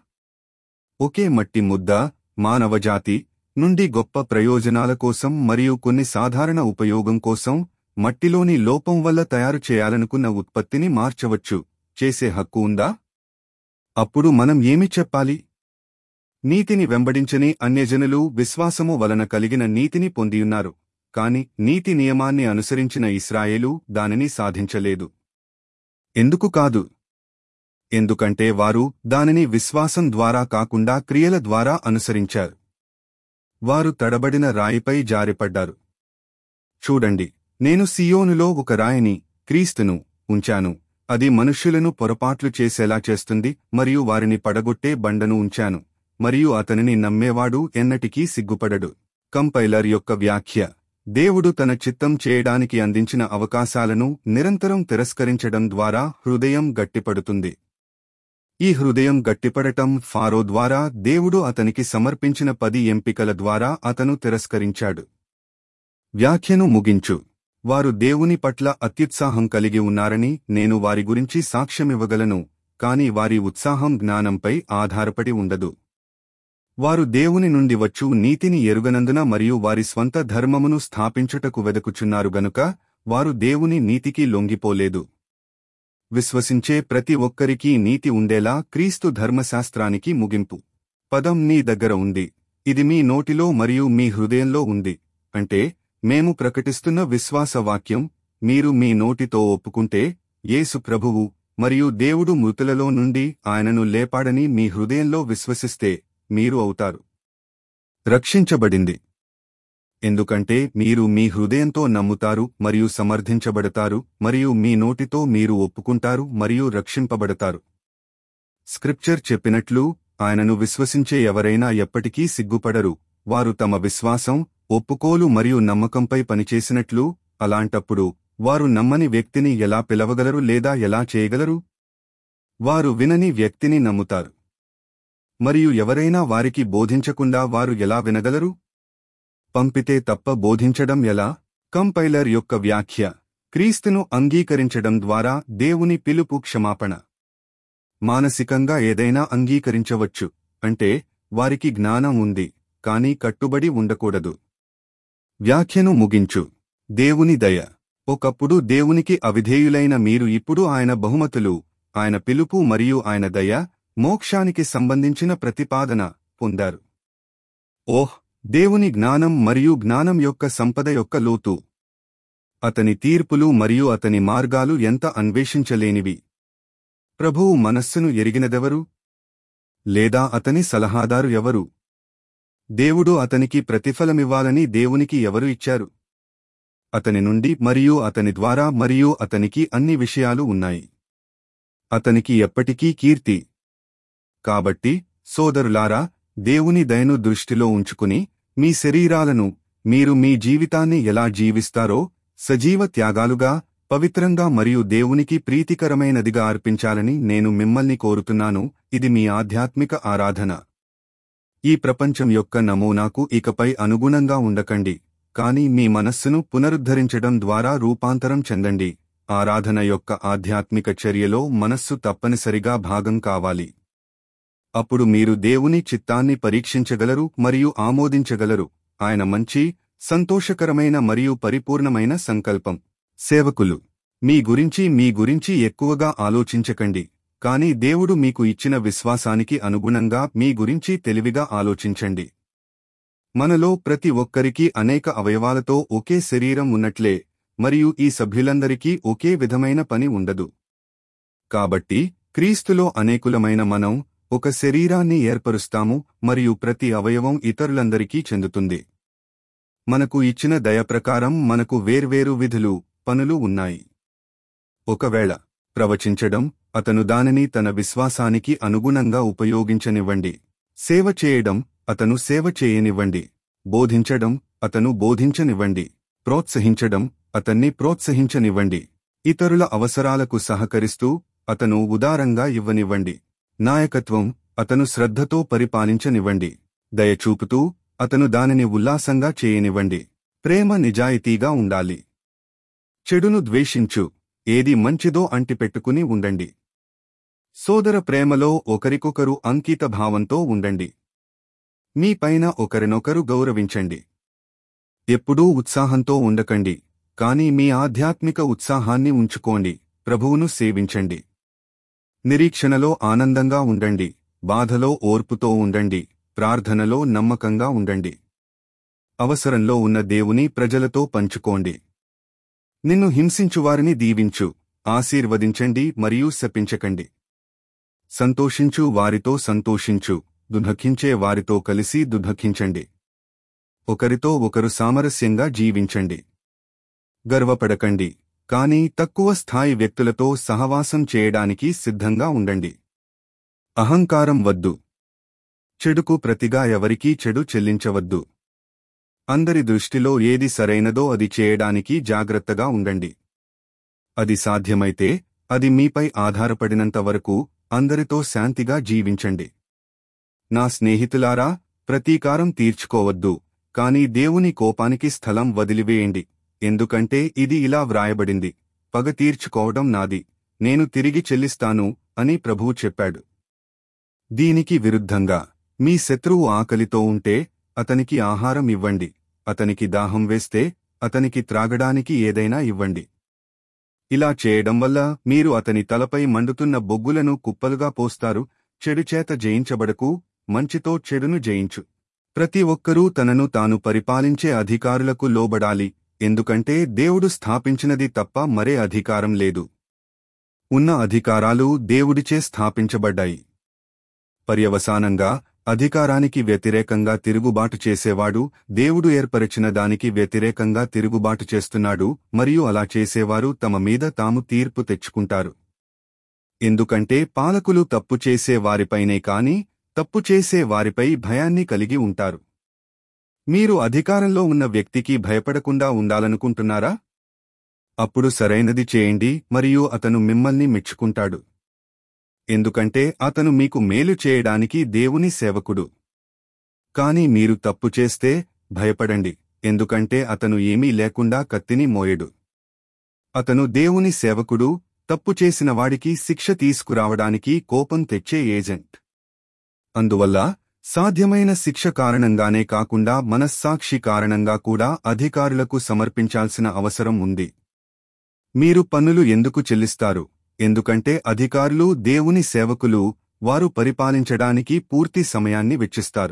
Speaker 1: ఒకే మట్టి ముద్ద మానవజాతి నుండి గొప్ప ప్రయోజనాల కోసం మరియు కొన్ని సాధారణ ఉపయోగం కోసం మట్టిలోని లోపం వల్ల తయారు చేయాలనుకున్న ఉత్పత్తిని మార్చవచ్చు చేసే హక్కు ఉందా అప్పుడు మనం ఏమి చెప్పాలి నీతిని వెంబడించని అన్యజనులు విశ్వాసము వలన కలిగిన నీతిని పొందియున్నారు కాని నీతి నియమాన్ని అనుసరించిన ఇస్రాయేలు దానిని సాధించలేదు ఎందుకు కాదు ఎందుకంటే వారు దానిని విశ్వాసం ద్వారా కాకుండా క్రియల ద్వారా అనుసరించారు వారు తడబడిన రాయిపై జారిపడ్డారు చూడండి నేను సియోనులో ఒక రాయిని క్రీస్తును ఉంచాను అది మనుష్యులను పొరపాట్లు చేసేలా చేస్తుంది మరియు వారిని పడగొట్టే బండను ఉంచాను మరియు అతనిని నమ్మేవాడు ఎన్నటికీ సిగ్గుపడడు కంపైలర్ యొక్క వ్యాఖ్య దేవుడు తన చిత్తం చేయడానికి అందించిన అవకాశాలను నిరంతరం తిరస్కరించడం ద్వారా హృదయం గట్టిపడుతుంది ఈ హృదయం గట్టిపడటం ఫారో ద్వారా దేవుడు అతనికి సమర్పించిన పది ఎంపికల ద్వారా అతను తిరస్కరించాడు వ్యాఖ్యను ముగించు వారు దేవుని పట్ల అత్యుత్సాహం కలిగి ఉన్నారని నేను వారి గురించి సాక్ష్యమివ్వగలను కాని వారి ఉత్సాహం జ్ఞానంపై ఆధారపడి ఉండదు వారు దేవుని నుండి వచ్చు నీతిని ఎరుగనందున మరియు వారి స్వంత ధర్మమును స్థాపించుటకు వెదకుచున్నారు గనుక వారు దేవుని నీతికి లొంగిపోలేదు విశ్వసించే ప్రతి ఒక్కరికీ నీతి ఉండేలా క్రీస్తు ధర్మశాస్త్రానికి ముగింపు పదం నీ దగ్గర ఉంది ఇది మీ నోటిలో మరియు మీ హృదయంలో ఉంది అంటే మేము ప్రకటిస్తున్న విశ్వాస వాక్యం మీరు మీ నోటితో ఒప్పుకుంటే యేసు ప్రభువు మరియు దేవుడు మృతులలో నుండి ఆయనను లేపాడని మీ హృదయంలో విశ్వసిస్తే మీరు అవుతారు రక్షించబడింది ఎందుకంటే మీరు మీ హృదయంతో నమ్ముతారు మరియు సమర్థించబడతారు మరియు మీ నోటితో మీరు ఒప్పుకుంటారు మరియు రక్షింపబడతారు స్క్రిప్చర్ చెప్పినట్లు ఆయనను విశ్వసించే ఎవరైనా ఎప్పటికీ సిగ్గుపడరు వారు తమ విశ్వాసం ఒప్పుకోలు మరియు నమ్మకంపై పనిచేసినట్లు అలాంటప్పుడు వారు నమ్మని వ్యక్తిని ఎలా పిలవగలరు లేదా ఎలా చేయగలరు వారు వినని వ్యక్తిని నమ్ముతారు మరియు ఎవరైనా వారికి బోధించకుండా వారు ఎలా వినగలరు పంపితే తప్ప బోధించడం ఎలా కంపైలర్ యొక్క వ్యాఖ్య క్రీస్తును అంగీకరించడం ద్వారా దేవుని పిలుపు క్షమాపణ మానసికంగా ఏదైనా అంగీకరించవచ్చు అంటే వారికి జ్ఞానం ఉంది కానీ కట్టుబడి ఉండకూడదు వ్యాఖ్యను ముగించు దేవుని దయ ఒకప్పుడు దేవునికి అవిధేయులైన మీరు ఇప్పుడు ఆయన బహుమతులు ఆయన పిలుపు మరియు ఆయన దయ మోక్షానికి సంబంధించిన ప్రతిపాదన పొందారు ఓహ్ దేవుని జ్ఞానం మరియు జ్ఞానం యొక్క సంపద యొక్క లోతు అతని తీర్పులు మరియు అతని మార్గాలు ఎంత అన్వేషించలేనివి ప్రభువు మనస్సును ఎరిగినదెవరు లేదా అతని సలహాదారు ఎవరు దేవుడు అతనికి ప్రతిఫలమివ్వాలని దేవునికి ఎవరు ఇచ్చారు అతని నుండి మరియు అతని ద్వారా మరియు అతనికి అన్ని విషయాలు ఉన్నాయి అతనికి ఎప్పటికీ కీర్తి కాబట్టి సోదరులారా దేవుని దయను దృష్టిలో ఉంచుకుని మీ శరీరాలను మీరు మీ జీవితాన్ని ఎలా జీవిస్తారో సజీవ త్యాగాలుగా పవిత్రంగా మరియు దేవునికి ప్రీతికరమైనదిగా అర్పించాలని నేను మిమ్మల్ని కోరుతున్నాను ఇది మీ ఆధ్యాత్మిక ఆరాధన ఈ ప్రపంచం యొక్క నమూనాకు ఇకపై అనుగుణంగా ఉండకండి కాని మీ మనస్సును పునరుద్ధరించడం ద్వారా రూపాంతరం చెందండి ఆరాధన యొక్క ఆధ్యాత్మిక చర్యలో మనస్సు తప్పనిసరిగా భాగం కావాలి అప్పుడు మీరు దేవుని చిత్తాన్ని పరీక్షించగలరు మరియు ఆమోదించగలరు ఆయన మంచి సంతోషకరమైన మరియు పరిపూర్ణమైన సంకల్పం సేవకులు మీ గురించి మీ గురించి ఎక్కువగా ఆలోచించకండి కాని దేవుడు మీకు ఇచ్చిన విశ్వాసానికి అనుగుణంగా మీ గురించి తెలివిగా ఆలోచించండి మనలో ప్రతి ఒక్కరికి అనేక అవయవాలతో ఒకే శరీరం ఉన్నట్లే మరియు ఈ సభ్యులందరికీ ఒకే విధమైన పని ఉండదు కాబట్టి క్రీస్తులో అనేకులమైన మనం ఒక శరీరాన్ని ఏర్పరుస్తాము మరియు ప్రతి అవయవం ఇతరులందరికీ చెందుతుంది మనకు ఇచ్చిన దయ ప్రకారం మనకు వేర్వేరు విధులు పనులు ఉన్నాయి ఒకవేళ ప్రవచించడం అతను దానిని తన విశ్వాసానికి అనుగుణంగా ఉపయోగించనివ్వండి సేవ చేయడం అతను సేవ చేయనివ్వండి బోధించడం అతను బోధించనివ్వండి ప్రోత్సహించడం అతన్ని ప్రోత్సహించనివ్వండి ఇతరుల అవసరాలకు సహకరిస్తూ అతను ఉదారంగా ఇవ్వనివ్వండి నాయకత్వం అతను శ్రద్ధతో పరిపాలించనివ్వండి దయచూపుతూ అతను దానిని ఉల్లాసంగా చేయనివ్వండి ప్రేమ నిజాయితీగా ఉండాలి చెడును ద్వేషించు ఏది మంచిదో అంటిపెట్టుకుని ఉండండి సోదర ప్రేమలో ఒకరికొకరు అంకిత భావంతో ఉండండి మీపైన ఒకరినొకరు గౌరవించండి ఎప్పుడూ ఉత్సాహంతో ఉండకండి కాని మీ ఆధ్యాత్మిక ఉత్సాహాన్ని ఉంచుకోండి ప్రభువును సేవించండి నిరీక్షణలో ఆనందంగా ఉండండి బాధలో ఓర్పుతో ఉండండి ప్రార్థనలో నమ్మకంగా ఉండండి అవసరంలో ఉన్న దేవుని ప్రజలతో పంచుకోండి నిన్ను హింసించువారిని దీవించు ఆశీర్వదించండి మరియు శపించకండి సంతోషించు వారితో సంతోషించు దుఃఖించే వారితో కలిసి దుఃఖించండి ఒకరితో ఒకరు సామరస్యంగా జీవించండి గర్వపడకండి కానీ తక్కువ స్థాయి వ్యక్తులతో సహవాసం చేయడానికి సిద్ధంగా ఉండండి అహంకారం వద్దు చెడుకు ప్రతిగా ఎవరికీ చెడు చెల్లించవద్దు అందరి దృష్టిలో ఏది సరైనదో అది చేయడానికి జాగ్రత్తగా ఉండండి అది సాధ్యమైతే అది మీపై ఆధారపడినంత వరకు అందరితో శాంతిగా జీవించండి నా స్నేహితులారా ప్రతీకారం తీర్చుకోవద్దు కాని దేవుని కోపానికి స్థలం వదిలివేయండి ఎందుకంటే ఇది ఇలా వ్రాయబడింది పగ తీర్చుకోవడం నాది నేను తిరిగి చెల్లిస్తాను అని ప్రభువు చెప్పాడు దీనికి విరుద్ధంగా మీ శత్రువు ఆకలితో ఉంటే అతనికి ఆహారం ఇవ్వండి అతనికి దాహం వేస్తే అతనికి త్రాగడానికి ఏదైనా ఇవ్వండి ఇలా చేయడం వల్ల మీరు అతని తలపై మండుతున్న బొగ్గులను కుప్పలుగా పోస్తారు చెడుచేత జయించబడకు మంచితో చెడును జయించు ప్రతి ఒక్కరూ తనను తాను పరిపాలించే అధికారులకు లోబడాలి ఎందుకంటే దేవుడు స్థాపించినది తప్ప మరే అధికారం లేదు ఉన్న అధికారాలు దేవుడిచే స్థాపించబడ్డాయి పర్యవసానంగా అధికారానికి వ్యతిరేకంగా తిరుగుబాటు చేసేవాడు దేవుడు ఏర్పరిచిన దానికి వ్యతిరేకంగా తిరుగుబాటు చేస్తున్నాడు మరియు అలా చేసేవారు తమ మీద తాము తీర్పు తెచ్చుకుంటారు ఎందుకంటే పాలకులు తప్పు చేసే వారిపైనే కాని తప్పు చేసే వారిపై భయాన్ని కలిగి ఉంటారు మీరు అధికారంలో ఉన్న వ్యక్తికి భయపడకుండా ఉండాలనుకుంటున్నారా అప్పుడు సరైనది చేయండి మరియు అతను మిమ్మల్ని మెచ్చుకుంటాడు ఎందుకంటే అతను మీకు మేలు చేయడానికి దేవుని సేవకుడు కాని మీరు తప్పు చేస్తే భయపడండి ఎందుకంటే అతను ఏమీ లేకుండా కత్తిని మోయడు అతను దేవుని సేవకుడు తప్పు చేసిన వాడికి శిక్ష తీసుకురావడానికి కోపం తెచ్చే ఏజెంట్ అందువల్ల సాధ్యమైన శిక్ష కారణంగానే కాకుండా మనస్సాక్షి కారణంగా కూడా అధికారులకు సమర్పించాల్సిన అవసరం ఉంది మీరు పన్నులు ఎందుకు చెల్లిస్తారు ఎందుకంటే అధికారులు దేవుని సేవకులు వారు పరిపాలించడానికి పూర్తి సమయాన్ని వెచ్చిస్తారు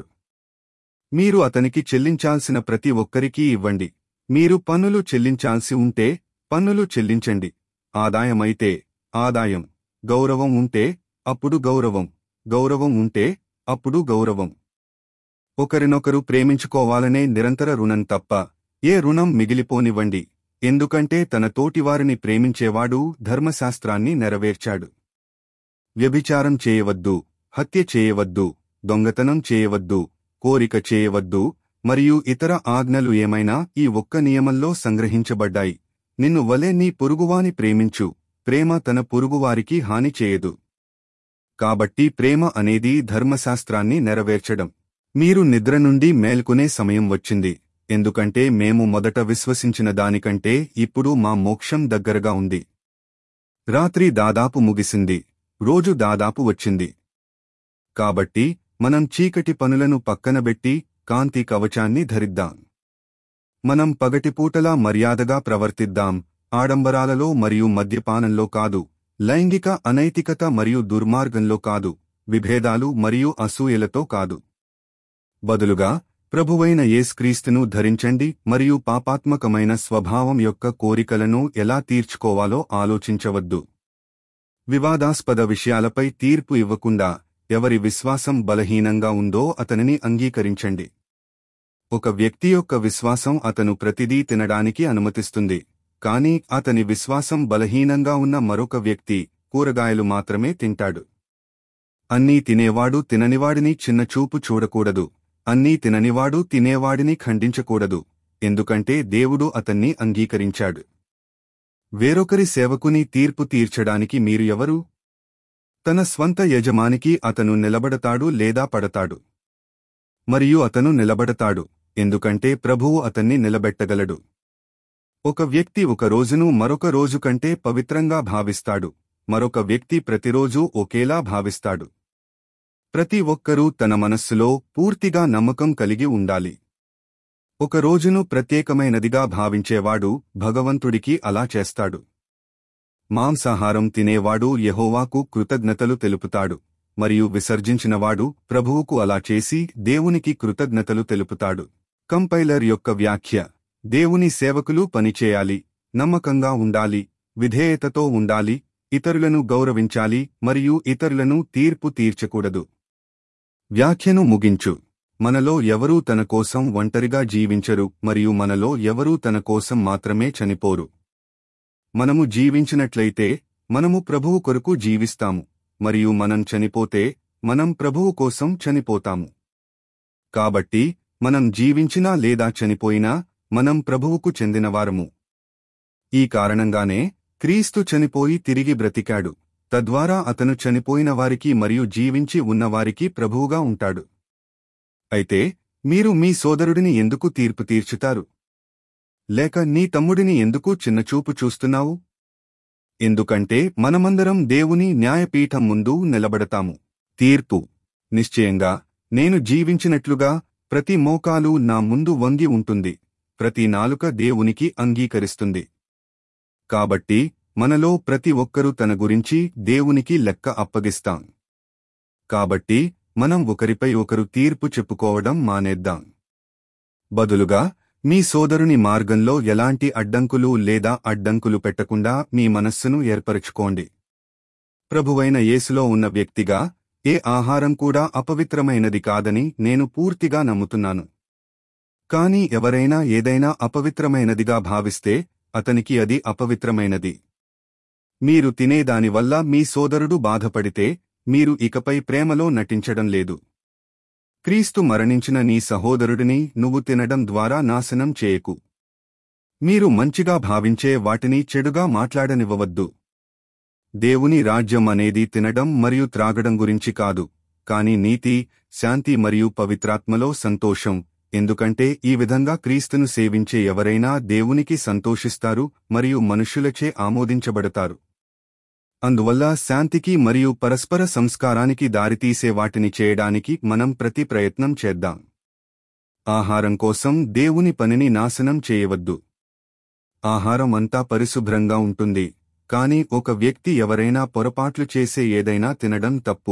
Speaker 1: మీరు అతనికి చెల్లించాల్సిన ప్రతి ఒక్కరికీ ఇవ్వండి మీరు పన్నులు చెల్లించాల్సి ఉంటే పన్నులు చెల్లించండి ఆదాయమైతే ఆదాయం గౌరవం ఉంటే అప్పుడు గౌరవం గౌరవం ఉంటే అప్పుడు గౌరవం ఒకరినొకరు ప్రేమించుకోవాలనే నిరంతర రుణం తప్ప ఏ రుణం మిగిలిపోనివ్వండి ఎందుకంటే తన తోటివారిని ప్రేమించేవాడు ధర్మశాస్త్రాన్ని నెరవేర్చాడు వ్యభిచారం చేయవద్దు హత్య చేయవద్దు దొంగతనం చేయవద్దు కోరిక చేయవద్దు మరియు ఇతర ఆజ్ఞలు ఏమైనా ఈ ఒక్క నియమంలో సంగ్రహించబడ్డాయి నిన్ను వలె నీ పొరుగువాని ప్రేమించు ప్రేమ తన పొరుగువారికి హాని చేయదు కాబట్టి ప్రేమ అనేది ధర్మశాస్త్రాన్ని నెరవేర్చడం మీరు నిద్ర నుండి మేల్కొనే సమయం వచ్చింది ఎందుకంటే మేము మొదట విశ్వసించిన దానికంటే ఇప్పుడు మా మోక్షం దగ్గరగా ఉంది రాత్రి దాదాపు ముగిసింది రోజు దాదాపు వచ్చింది కాబట్టి మనం చీకటి పనులను పక్కనబెట్టి కాంతి కవచాన్ని ధరిద్దాం మనం పగటిపూటలా మర్యాదగా ప్రవర్తిద్దాం ఆడంబరాలలో మరియు మద్యపానంలో కాదు లైంగిక అనైతికత మరియు దుర్మార్గంలో కాదు విభేదాలు మరియు అసూయలతో కాదు బదులుగా ప్రభువైన యేస్క్రీస్తును ధరించండి మరియు పాపాత్మకమైన స్వభావం యొక్క కోరికలను ఎలా తీర్చుకోవాలో ఆలోచించవద్దు వివాదాస్పద విషయాలపై తీర్పు ఇవ్వకుండా ఎవరి విశ్వాసం బలహీనంగా ఉందో అతనిని అంగీకరించండి ఒక వ్యక్తి యొక్క విశ్వాసం అతను ప్రతిదీ తినడానికి అనుమతిస్తుంది కాని అతని విశ్వాసం బలహీనంగా ఉన్న మరొక వ్యక్తి కూరగాయలు మాత్రమే తింటాడు అన్నీ తినేవాడు తిననివాడిని చిన్నచూపు చూడకూడదు అన్నీ తిననివాడు తినేవాడిని ఖండించకూడదు ఎందుకంటే దేవుడు అతన్ని అంగీకరించాడు వేరొకరి సేవకుని తీర్పు తీర్చడానికి మీరు ఎవరు తన స్వంత యజమానికి అతను నిలబడతాడు లేదా పడతాడు మరియు అతను నిలబడతాడు ఎందుకంటే ప్రభువు అతన్ని నిలబెట్టగలడు ఒక వ్యక్తి ఒక రోజును మరొక రోజు కంటే పవిత్రంగా భావిస్తాడు మరొక వ్యక్తి ప్రతిరోజూ ఒకేలా భావిస్తాడు ప్రతి ఒక్కరూ తన మనస్సులో పూర్తిగా నమ్మకం కలిగి ఉండాలి ఒక రోజును ప్రత్యేకమైనదిగా భావించేవాడు భగవంతుడికి అలా చేస్తాడు మాంసాహారం తినేవాడు యెహోవాకు కృతజ్ఞతలు తెలుపుతాడు మరియు విసర్జించినవాడు ప్రభువుకు అలా చేసి దేవునికి కృతజ్ఞతలు తెలుపుతాడు కంపైలర్ యొక్క వ్యాఖ్య దేవుని సేవకులు పనిచేయాలి నమ్మకంగా ఉండాలి విధేయతతో ఉండాలి ఇతరులను గౌరవించాలి మరియు ఇతరులను తీర్పు తీర్చకూడదు వ్యాఖ్యను ముగించు మనలో ఎవరూ తన కోసం ఒంటరిగా జీవించరు మరియు మనలో ఎవరూ తన కోసం మాత్రమే చనిపోరు మనము జీవించినట్లయితే మనము ప్రభువు కొరకు జీవిస్తాము మరియు మనం చనిపోతే మనం ప్రభువు కోసం చనిపోతాము కాబట్టి మనం జీవించినా లేదా చనిపోయినా మనం ప్రభువుకు చెందినవారము ఈ కారణంగానే క్రీస్తు చనిపోయి తిరిగి బ్రతికాడు తద్వారా అతను చనిపోయిన వారికి మరియు జీవించి ఉన్నవారికి ప్రభువుగా ఉంటాడు అయితే మీరు మీ సోదరుడిని ఎందుకు తీర్పు తీర్చుతారు లేక నీ తమ్ముడిని ఎందుకు చిన్నచూపు చూస్తున్నావు ఎందుకంటే మనమందరం దేవుని న్యాయపీఠం ముందు నిలబడతాము తీర్పు నిశ్చయంగా నేను జీవించినట్లుగా ప్రతి మోకాలు నా ముందు వంగి ఉంటుంది ప్రతి నాలుక దేవునికి అంగీకరిస్తుంది కాబట్టి మనలో ప్రతి ఒక్కరూ తన గురించి దేవునికి లెక్క అప్పగిస్తాం కాబట్టి మనం ఒకరిపై ఒకరు తీర్పు చెప్పుకోవడం మానేద్దాం బదులుగా మీ సోదరుని మార్గంలో ఎలాంటి అడ్డంకులు లేదా అడ్డంకులు పెట్టకుండా మీ మనస్సును ఏర్పరచుకోండి ప్రభువైన యేసులో ఉన్న వ్యక్తిగా ఏ ఆహారం కూడా అపవిత్రమైనది కాదని నేను పూర్తిగా నమ్ముతున్నాను కాని ఎవరైనా ఏదైనా అపవిత్రమైనదిగా భావిస్తే అతనికి అది అపవిత్రమైనది మీరు తినేదానివల్ల మీ సోదరుడు బాధపడితే మీరు ఇకపై ప్రేమలో నటించడం లేదు క్రీస్తు మరణించిన నీ సహోదరుడిని నువ్వు తినడం ద్వారా నాశనం చేయకు మీరు మంచిగా భావించే వాటిని చెడుగా మాట్లాడనివ్వవద్దు దేవుని రాజ్యం అనేది తినడం మరియు త్రాగడం గురించి కాదు కాని నీతి శాంతి మరియు పవిత్రాత్మలో సంతోషం ఎందుకంటే ఈ విధంగా క్రీస్తును సేవించే ఎవరైనా దేవునికి సంతోషిస్తారు మరియు మనుష్యులచే ఆమోదించబడతారు అందువల్ల శాంతికి మరియు పరస్పర సంస్కారానికి దారితీసే వాటిని చేయడానికి మనం ప్రతి ప్రయత్నం చేద్దాం ఆహారం కోసం దేవుని పనిని నాశనం చేయవద్దు ఆహారం అంతా పరిశుభ్రంగా ఉంటుంది కాని ఒక వ్యక్తి ఎవరైనా పొరపాట్లు చేసే ఏదైనా తినడం తప్పు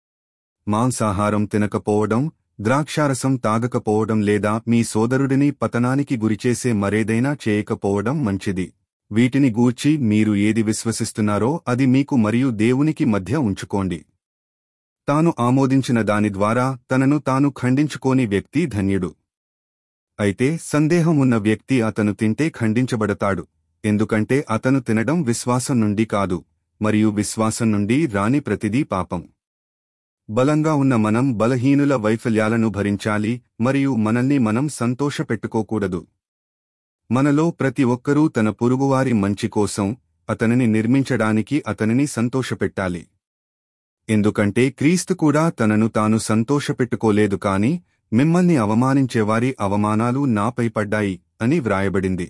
Speaker 1: మాంసాహారం తినకపోవడం ద్రాక్షారసం తాగకపోవడం లేదా మీ సోదరుడిని పతనానికి గురిచేసే మరేదైనా చేయకపోవడం మంచిది వీటిని గూర్చి మీరు ఏది విశ్వసిస్తున్నారో అది మీకు మరియు దేవునికి మధ్య ఉంచుకోండి తాను ఆమోదించిన దాని ద్వారా తనను తాను ఖండించుకోని వ్యక్తి ధన్యుడు అయితే సందేహం ఉన్న వ్యక్తి అతను తింటే ఖండించబడతాడు ఎందుకంటే అతను తినడం విశ్వాసం నుండి కాదు మరియు విశ్వాసం నుండి రాని ప్రతిదీ పాపం బలంగా ఉన్న మనం బలహీనుల వైఫల్యాలను భరించాలి మరియు మనల్ని మనం సంతోషపెట్టుకోకూడదు మనలో ప్రతి ఒక్కరూ తన పొరుగువారి మంచి కోసం అతనిని నిర్మించడానికి అతనిని సంతోషపెట్టాలి ఎందుకంటే క్రీస్తు కూడా తనను తాను సంతోషపెట్టుకోలేదు కాని మిమ్మల్ని అవమానించేవారి అవమానాలు నాపై పడ్డాయి అని వ్రాయబడింది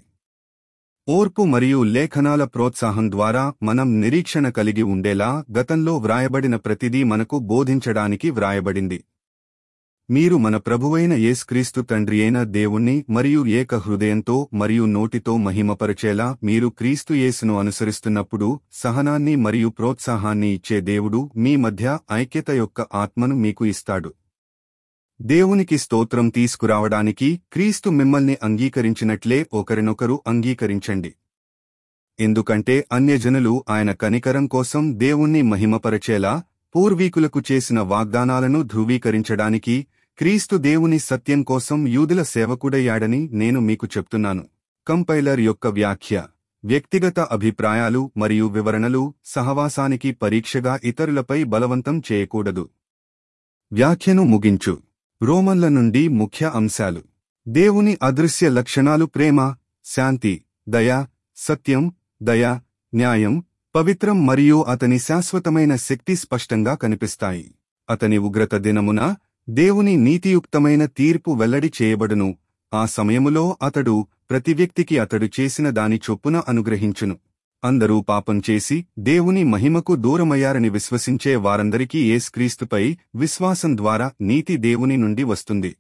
Speaker 1: ఓర్పు మరియు లేఖనాల ప్రోత్సాహం ద్వారా మనం నిరీక్షణ కలిగి ఉండేలా గతంలో వ్రాయబడిన ప్రతిదీ మనకు బోధించడానికి వ్రాయబడింది మీరు మన ప్రభువైన యేస్క్రీస్తు తండ్రి అయిన దేవుణ్ణి మరియు ఏక హృదయంతో మరియు నోటితో మహిమపరచేలా మీరు క్రీస్తు యేసును అనుసరిస్తున్నప్పుడు సహనాన్ని మరియు ప్రోత్సాహాన్ని ఇచ్చే దేవుడు మీ మధ్య ఐక్యత యొక్క ఆత్మను మీకు ఇస్తాడు దేవునికి స్తోత్రం తీసుకురావడానికి క్రీస్తు మిమ్మల్ని అంగీకరించినట్లే ఒకరినొకరు అంగీకరించండి ఎందుకంటే అన్యజనులు ఆయన కనికరం కోసం దేవుణ్ణి మహిమపరచేలా పూర్వీకులకు చేసిన వాగ్దానాలను ధృవీకరించడానికి క్రీస్తు దేవుని సత్యం కోసం యూదుల సేవకుడయ్యాడని నేను మీకు చెప్తున్నాను కంపైలర్ యొక్క వ్యాఖ్య వ్యక్తిగత అభిప్రాయాలు మరియు వివరణలు సహవాసానికి పరీక్షగా ఇతరులపై బలవంతం చేయకూడదు వ్యాఖ్యను ముగించు రోమన్ల నుండి ముఖ్య అంశాలు దేవుని అదృశ్య లక్షణాలు ప్రేమ శాంతి దయ సత్యం దయ న్యాయం పవిత్రం మరియు అతని శాశ్వతమైన శక్తి స్పష్టంగా కనిపిస్తాయి అతని ఉగ్రత దినమున దేవుని నీతియుక్తమైన తీర్పు వెల్లడి చేయబడును ఆ సమయములో అతడు ప్రతి వ్యక్తికి అతడు చేసిన దాని చొప్పున అనుగ్రహించును అందరూ పాపం చేసి దేవుని మహిమకు దూరమయ్యారని విశ్వసించే వారందరికీ యేస్క్రీస్తుపై విశ్వాసం ద్వారా నీతి దేవుని నుండి వస్తుంది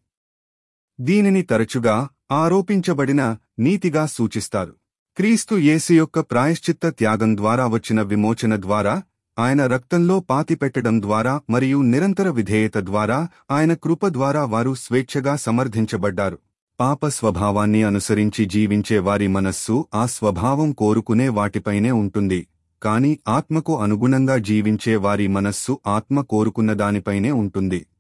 Speaker 1: దీనిని తరచుగా ఆరోపించబడిన నీతిగా సూచిస్తారు క్రీస్తు యేసు యొక్క ప్రాయశ్చిత్త త్యాగం ద్వారా వచ్చిన విమోచన ద్వారా ఆయన రక్తంలో పాతిపెట్టడం ద్వారా మరియు నిరంతర విధేయత ద్వారా ఆయన కృప ద్వారా వారు స్వేచ్ఛగా సమర్థించబడ్డారు పాప స్వభావాన్ని అనుసరించి జీవించే వారి మనస్సు ఆ స్వభావం కోరుకునే వాటిపైనే ఉంటుంది కాని ఆత్మకు అనుగుణంగా జీవించే వారి మనస్సు ఆత్మ కోరుకున్న దానిపైనే ఉంటుంది